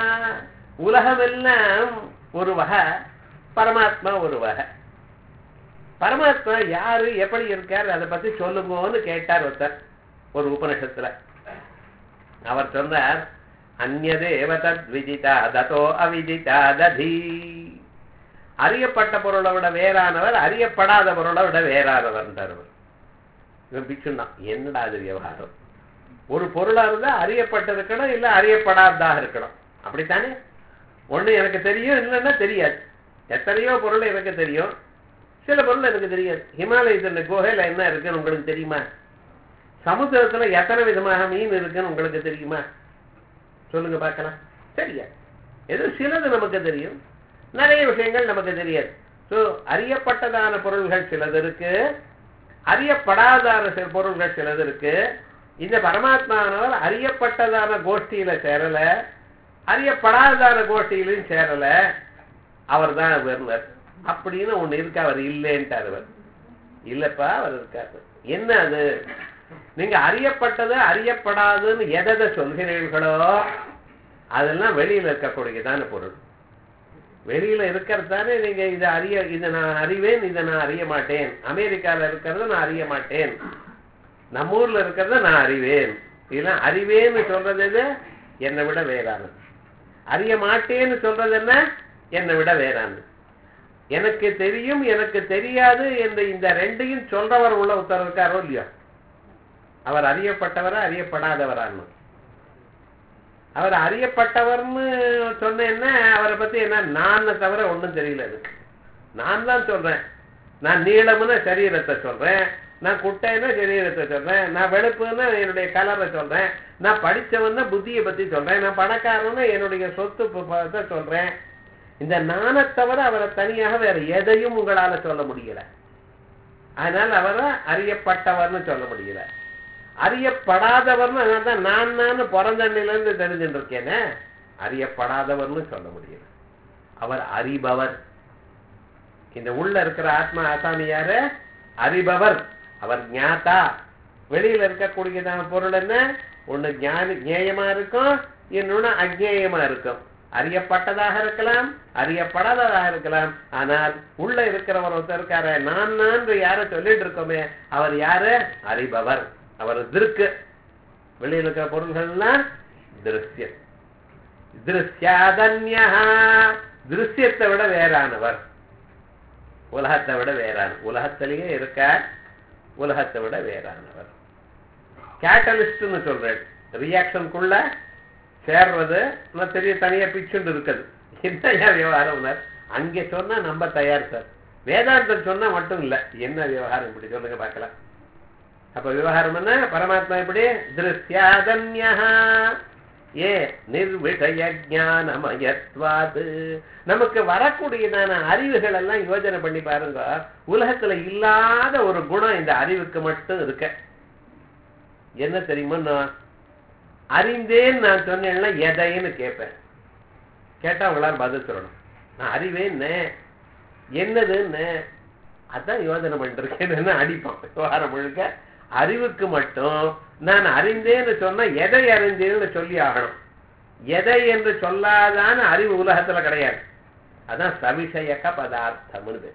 உலகமெல்லாம் ஒரு வகை பரமாத்மா ஒரு வகை பரமாத்மா யாரு எப்படி இருக்கார் அதை பத்தி சொல்லுங்கன்னு கேட்டார் ஒருத்தர் ஒரு உபனிஷத்துல அவர் சொன்னார் அந்நதேவ தத் விதிதா ததோ அவிதிதா ததி அறியப்பட்ட பொருளை விட வேறானவர் அறியப்படாத பொருளை விட வேறானவர் அவர் இவன் பிச்சுன்னா என்னடா அது விவகாரம் ஒரு பொருளா இருந்தா அறியப்பட்டது இருக்கணும் இல்ல அறியப்படாததாக இருக்கணும் அப்படித்தானே ஒண்ணு எனக்கு தெரியும் இல்லைன்னா தெரியாது எத்தனையோ பொருள் எனக்கு தெரியும் சில பொருள் எனக்கு தெரியாது ஹிமாலயத்துல குகையில என்ன இருக்குன்னு உங்களுக்கு தெரியுமா சமுத்திரத்துல எத்தனை விதமாக மீன் இருக்குன்னு உங்களுக்கு தெரியுமா சொல்லுங்க பார்க்கலாம் தெரியாது ஏதோ சிலது நமக்கு தெரியும் நிறைய விஷயங்கள் நமக்கு தெரியாது ஸோ அறியப்பட்டதான பொருள்கள் சிலது இருக்கு அறியப்படாதான சில பொருள்கள் சிலது இருக்கு இந்த பரமாத்மானவர் அறியப்பட்டதான கோஷ்டியில சேரல அறியப்படாததான கோஷ்டியிலும் சேரல அவர் தான் வருவர் அப்படின்னு ஒண்ணு இருக்கு அவர் இல்லைன்ட்டார் அவர் இல்லப்பா அவர் இருக்காரு என்ன அது நீங்க அறியப்பட்டது அறியப்படாதுன்னு எதை சொல்கிறீர்களோ அதெல்லாம் வெளியில இருக்கக்கூடியதான பொருள் வெளியில இருக்கிறது தானே நீங்க இதை அறிய இதை நான் அறிவேன் இதை நான் அறிய மாட்டேன் அமெரிக்கால இருக்கிறத நான் அறிய மாட்டேன் நம்ம ஊர்ல இருக்கிறத நான் அறிவேன் இதெல்லாம் அறிவேன்னு சொல்றது எது என்னை விட வேறானது அறிய மாட்டேன்னு சொல்றது என்ன என்னை விட வேறானது எனக்கு தெரியும் எனக்கு தெரியாது என்ற இந்த ரெண்டையும் சொல்றவர் உள்ள ஒருத்தர் இருக்காரோ இல்லையோ அவர் அறியப்பட்டவரா அறியப்படாதவரான்னு அவர் அறியப்பட்டவர்னு சொன்னேன்னா அவரை பத்தி என்ன நான் தவிர ஒண்ணும் தெரியல அதுக்கு நான் தான் சொல்றேன் நான் நீளம்னு சரீரத்தை சொல்றேன் நான் குட்டைன்னா சரீரத்தை சொல்றேன் நான் வெளுப்புன்னா என்னுடைய கலரை சொல்றேன் நான் படிச்சவன்னா புத்தியை பத்தி சொல்றேன் நான் பணக்காரன்னா என்னுடைய சொத்து பத்தை சொல்றேன் இந்த நானை தவிர அவரை தனியாக வேற எதையும் உங்களால சொல்ல முடியல அதனால அவரை அறியப்பட்டவர்னு சொல்ல முடியல அறியப்படாதவர்னு அதான் நான் நான் பிறந்தண்ணில இருந்து தெரிஞ்சுட்டு இருக்கேனே அறியப்படாதவர்னு சொல்ல முடியல அவர் அறிபவர் இந்த உள்ள இருக்கிற ஆத்மா ஆசாமி யாரு அறிபவர் அவர் ஞாதா வெளியில இருக்கக்கூடியதான பொருள் என்ன ஒண்ணு ஞானி ஞேயமா இருக்கும் இன்னொன்னு அஜ்ஞேயமா இருக்கும் அறியப்பட்டதாக இருக்கலாம் அறியப்படாததாக இருக்கலாம் ஆனால் உள்ள இருக்கிறவர் ஒருத்தர் இருக்காரு நான் நான் யார சொல்லிட்டு இருக்கோமே அவர் யாரு அறிபவர் அவர் திருக்கு வெளியில் இருக்கிற பொருள்கள்லாம் திருஷ்யம் திருஷ்யாதன்யா திருஷ்யத்தை விட வேறானவர் உலகத்தை விட வேறான உலகத்திலேயே இருக்கார் உலகத்தை விட வேறானவர் கேட்டலிஸ்ட்னு சொல்றேன் ரியாக்ஷனுக்குள்ள சேர்றது நான் தெரிய தனியா பிச்சுண்டு இருக்குது என்ன விவகாரம் அங்கே சொன்னா நம்ம தயார் சார் வேதாந்தம் சொன்னா மட்டும் இல்ல என்ன விவகாரம் இப்படி சொல்லுங்க பார்க்கலாம் அப்ப விவகாரம் என்ன பரமாத்மா இப்படி திருஷ்யாதன்யா ஏ நிர்விஷய ஞானமயத்வாது நமக்கு வரக்கூடியதான அறிவுகள் எல்லாம் யோஜனை பண்ணி பாருங்க உலகத்துல இல்லாத ஒரு குணம் இந்த அறிவுக்கு மட்டும் இருக்க என்ன தெரியுமா அறிந்தேன் நான் சொன்னேன்னா எதைன்னு கேட்பேன் கேட்டா உங்களால பதில் சொல்லணும் நான் அறிவேன்னு என்னதுன்னு அதான் யோஜனை பண்ணிருக்கேன்னு அடிப்பான் விவகாரம் முழுக்க அறிவுக்கு மட்டும் நான் அறிந்தேன்னு சொன்னா எதை அறிந்தேன்னு சொல்லி ஆகணும் எதை என்று சொல்லாதான அறிவு உலகத்துல கிடையாது அதான் சவிஷயக்க பதார்த்தம்னு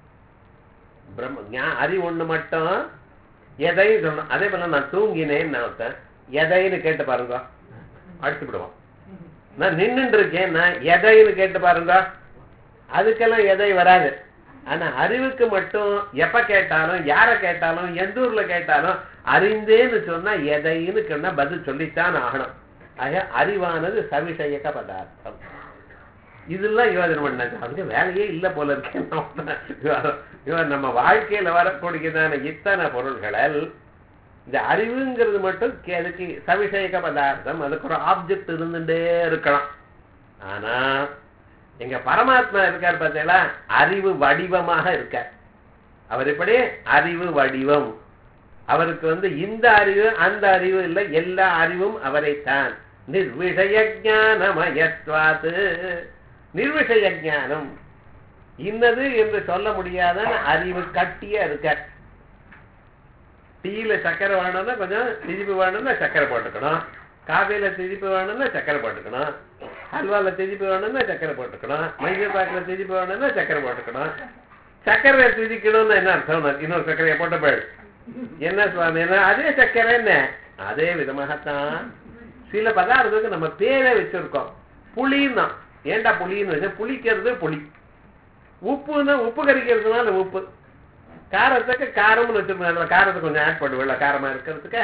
பிரம்ம அறிவு ஒண்ணு மட்டும் எதையும் சொல்லணும் அதே போல நான் தூங்கினேன்னு நான் எதைன்னு கேட்டு பாருங்க அடிச்சு விடுவோம் நான் நின்றுட்டு இருக்கேன் நான் எதைன்னு கேட்டு பாருங்க அதுக்கெல்லாம் எதை வராது ஆனா அறிவுக்கு மட்டும் எப்ப கேட்டாலும் யார கேட்டாலும் எந்த ஊர்ல கேட்டாலும் அறிந்தேன்னு சொன்னா எதைன்னு சொன்னா பதில் சொல்லித்தான் ஆகணும் ஆக அறிவானது சவிஷயக்க பதார்த்தம் இதெல்லாம் யோஜனை பண்ணாங்க அவங்க வேலையே இல்லை போல இருக்கேன் நம்ம வாழ்க்கையில வரக்கூடியதான இத்தனை பொருள்களில் இந்த அறிவுங்கிறது மட்டும் அதுக்கு சவிஷயக்க பதார்த்தம் அதுக்கு ஒரு ஆப்ஜெக்ட் இருந்துட்டே இருக்கலாம் ஆனா எங்க பரமாத்மா இருக்கார் பார்த்தீங்களா அறிவு வடிவமாக இருக்கார் அவர் எப்படி அறிவு வடிவம் அவருக்கு வந்து இந்த அறிவு அந்த அறிவு இல்லை எல்லா அறிவும் அவரைத்தான் நிர்விஷய ஞானமயத்வாது நிர்விஷய ஞானம் இன்னது என்று சொல்ல முடியாத அறிவு கட்டியா இருக்க டீல சக்கரை வேணும்னா கொஞ்சம் திதிப்பு வேணும்னா சக்கரை போட்டுக்கணும் காஃபியில திதிப்பு வேணும்னா சக்கரை போட்டுக்கணும் ஹல்வால திதிப்பு வேணும்னா சக்கரை போட்டுக்கணும் மைசூர் பாக்கில் திதிப்பு வேணும்னா சக்கரை போட்டுக்கணும் சக்கரை திதிக்கணும்னு என்ன அர்த்தம் இன்னொரு சக்கரையை போட்ட போயிடு என்ன சுவாமி அதே சக்கரை என்ன அதே விதமாகத்தான் சில பதார்த்தத்துக்கு நம்ம பேரே வச்சிருக்கோம் புளின்னா ஏண்டா புளின்னு வச்சு புளிக்கிறது புளி உப்புன்னா உப்பு கறிக்கிறதுனால உப்பு காரத்துக்கு காரம்னு வச்சிருக்கோம் காரத்தை கொஞ்சம் ஆட் பண்ணுவேல காரமா இருக்கிறதுக்கு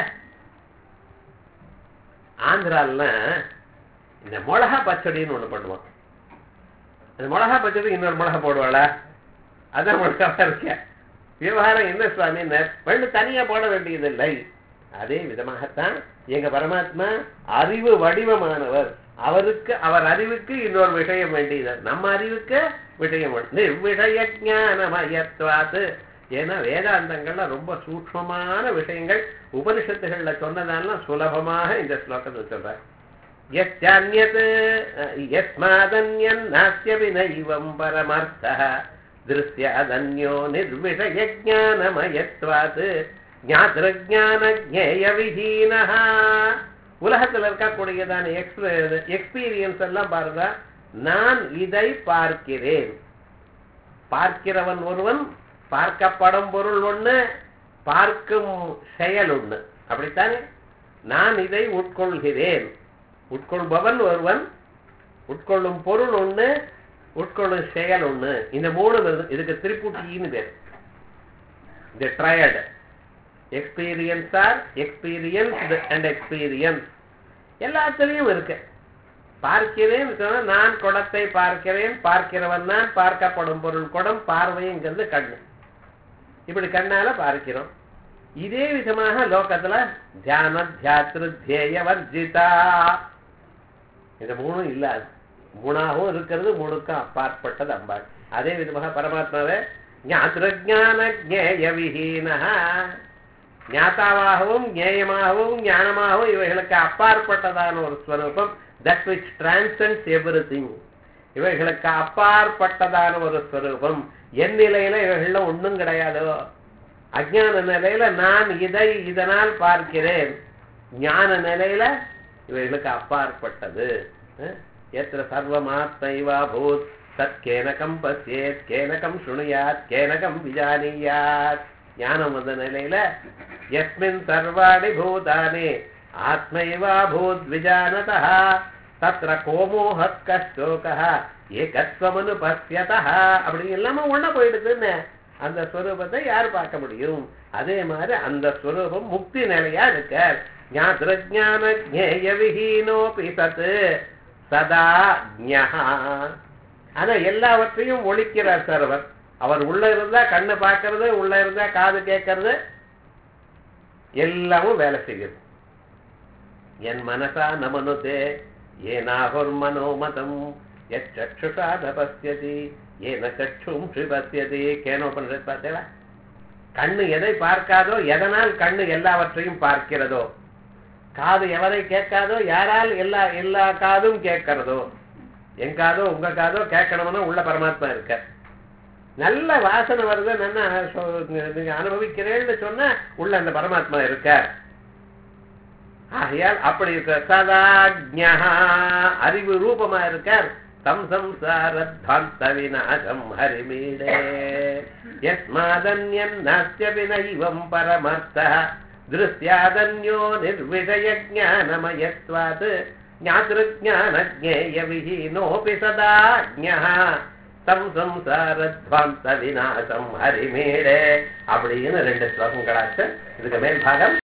ஆந்திரால இந்த மிளகா பச்சடின்னு ஒண்ணு பண்ணுவான் அந்த மிளகா பச்சடி இன்னொரு மிளகா போடுவாள அதான் மிளகாவா இருக்க விவகாரம் என்ன சுவாமி ரெண்டு தனியா போட வேண்டியதில்லை அதே விதமாகத்தான் எங்க பரமாத்மா அறிவு வடிவமானவர் அவருக்கு அவர் அறிவுக்கு இன்னொரு விஷயம் வேண்டியது நம்ம அறிவுக்கு விஷயம் நிர்விஷய ஞானமயத்வாது ஏன்னா வேதாந்தங்கள்ல ரொம்ப சூக்மமான விஷயங்கள் உபனிஷத்துகள்ல சொன்னதெல்லாம் சுலபமாக இந்த ஸ்லோகத்தில் சொல்றார் யத்யன்யத் யஸ்மாதன்யன் நாஸ்யபி நைவம் பரமர்த்தः திருஷ்யாதன்யோ நிர்விஷய ஞானமயத்வாத் ஞாத்திரஜான ஜேய விஹீனஹா உலகத்தில் இருக்கக்கூடியதான எக்ஸ்பீரியன்ஸ் எல்லாம் பாருங்க நான் இதை பார்க்கிறேன் பார்க்கிறவன் ஒருவன் பார்க்கப்படும் பொருள் ஒண்ணு பார்க்கும் செயல் ஒண்ணு அப்படித்தானே நான் இதை உட்கொள்கிறேன் உட்கொள்பவன் ஒருவன் உட்கொள்ளும் பொருள் ஒண்ணு உட்கொள்ளும் செயல் ஒண்ணு இந்த மூணு வருது இதுக்கு திருப்புட்டின்னு பேர் இந்த triad experiencer experience and experience எல்லாத்துலயும் இருக்கு பார்க்கிறேன் சொன்னா நான் குடத்தை பார்க்கிறேன் பார்க்கிறவன் நான் பார்க்கப்படும் பொருள் குடம் பார்வைங்கிறது கண்ணு இப்படி கண்ணால பார்க்கிறோம் இதே விதமாக லோகத்துல தியான தியாத்திரு தியேய வர்ஜிதா இந்த மூணும் இல்லாது மூணாகவும் இருக்கிறது மூணுக்கும் அப்பாற்பட்டது அம்பாள் அதே விதமாக பரமாத்மாவே ஞாத்திரஜான ஜேய விஹீனஹா ஞாத்தாவாகவும் ஞேயமாகவும் ஞானமாகவும் இவைகளுக்கு அப்பாற்பட்டதான ஒரு ஸ்வரூபம் that which transcends everything இவைகளுக்கு அப்பாற்பட்டதான ஒரு ஸ்வரூபம் என் நிலையில இவைகள்ல ஒண்ணும் கிடையாதோ அஜான நிலையில நான் இதை இதனால் பார்க்கிறேன் ஞான நிலையில இவைகளுக்கு அப்பாற்பட்டது எத்திர சர்வமாத்மைவா பூத் தத் கேனகம் பசியேத் கேனகம் சுணுயாத் கேனகம் விஜானியாத் ஞானம் வந்த நிலையில எஸ்மின் சர்வாணி பூதானி ஆத்மைவா பூத் விஜானதா தத்ர கோமோஹ கஷ்டோகா ஏகத்வமனு பசியதா அப்படி எல்லாமே ஒண்ணா போயிடுதுன்னு அந்த ஸ்வரூபத்தை யார் பார்க்க முடியும் அதே மாதிரி அந்த ஸ்வரூபம் முக்தி நிலையா இருக்க ஞாத்திரஜான ஜேய விஹீனோபி சத் சதா ஞஹா ஆனா எல்லாவற்றையும் ஒழிக்கிறார் சர்வர் அவர் உள்ள இருந்தா கண்ணு பார்க்கறது உள்ள இருந்தா காது கேட்கறது எல்லாமும் வேலை செய்யுது என் மனசா நமனுதே ஏனாகுர் மனோமதம் எச்சுஷா தபஸ்யதி ஏன சற்றும் பசியதி கேனோபனிஷத் பார்த்தேடா கண்ணு எதை பார்க்காதோ எதனால் கண்ணு எல்லாவற்றையும் பார்க்கிறதோ காது எவரை கேட்காதோ யாரால் எல்லா எல்லா காதும் கேட்கிறதோ என் காதோ உங்க காதோ கேட்கணும்னா உள்ள பரமாத்மா இருக்க நல்ல வாசனை வருது நல்லா நீங்க அனுபவிக்கிறேன்னு சொன்னா உள்ள அந்த பரமாத்மா இருக்கார் ஆகையால் அப்படி இருக்க சதாஜ்யா அறிவு ரூபமா இருக்கார் தம் சம்சாரத்வாந்த விநாசம் ஹரிமீடே யஸ்மாதன்யன் நாஸ்ய வினைவம் பரமர்த்த திருஷ்யாதன்யோ நிர்விஷய ஜானமயத்வாத் ஞாத்திருஜானஜேய விஹீனோபி சதா ஜ்ஞः தம் சம்சாரத்வாந்த விநாசம் ஹரிமேடே அப்படின்னு ரெண்டு ஸ்லோகங்களாச்சு இதுக்கு மேல் பாகம்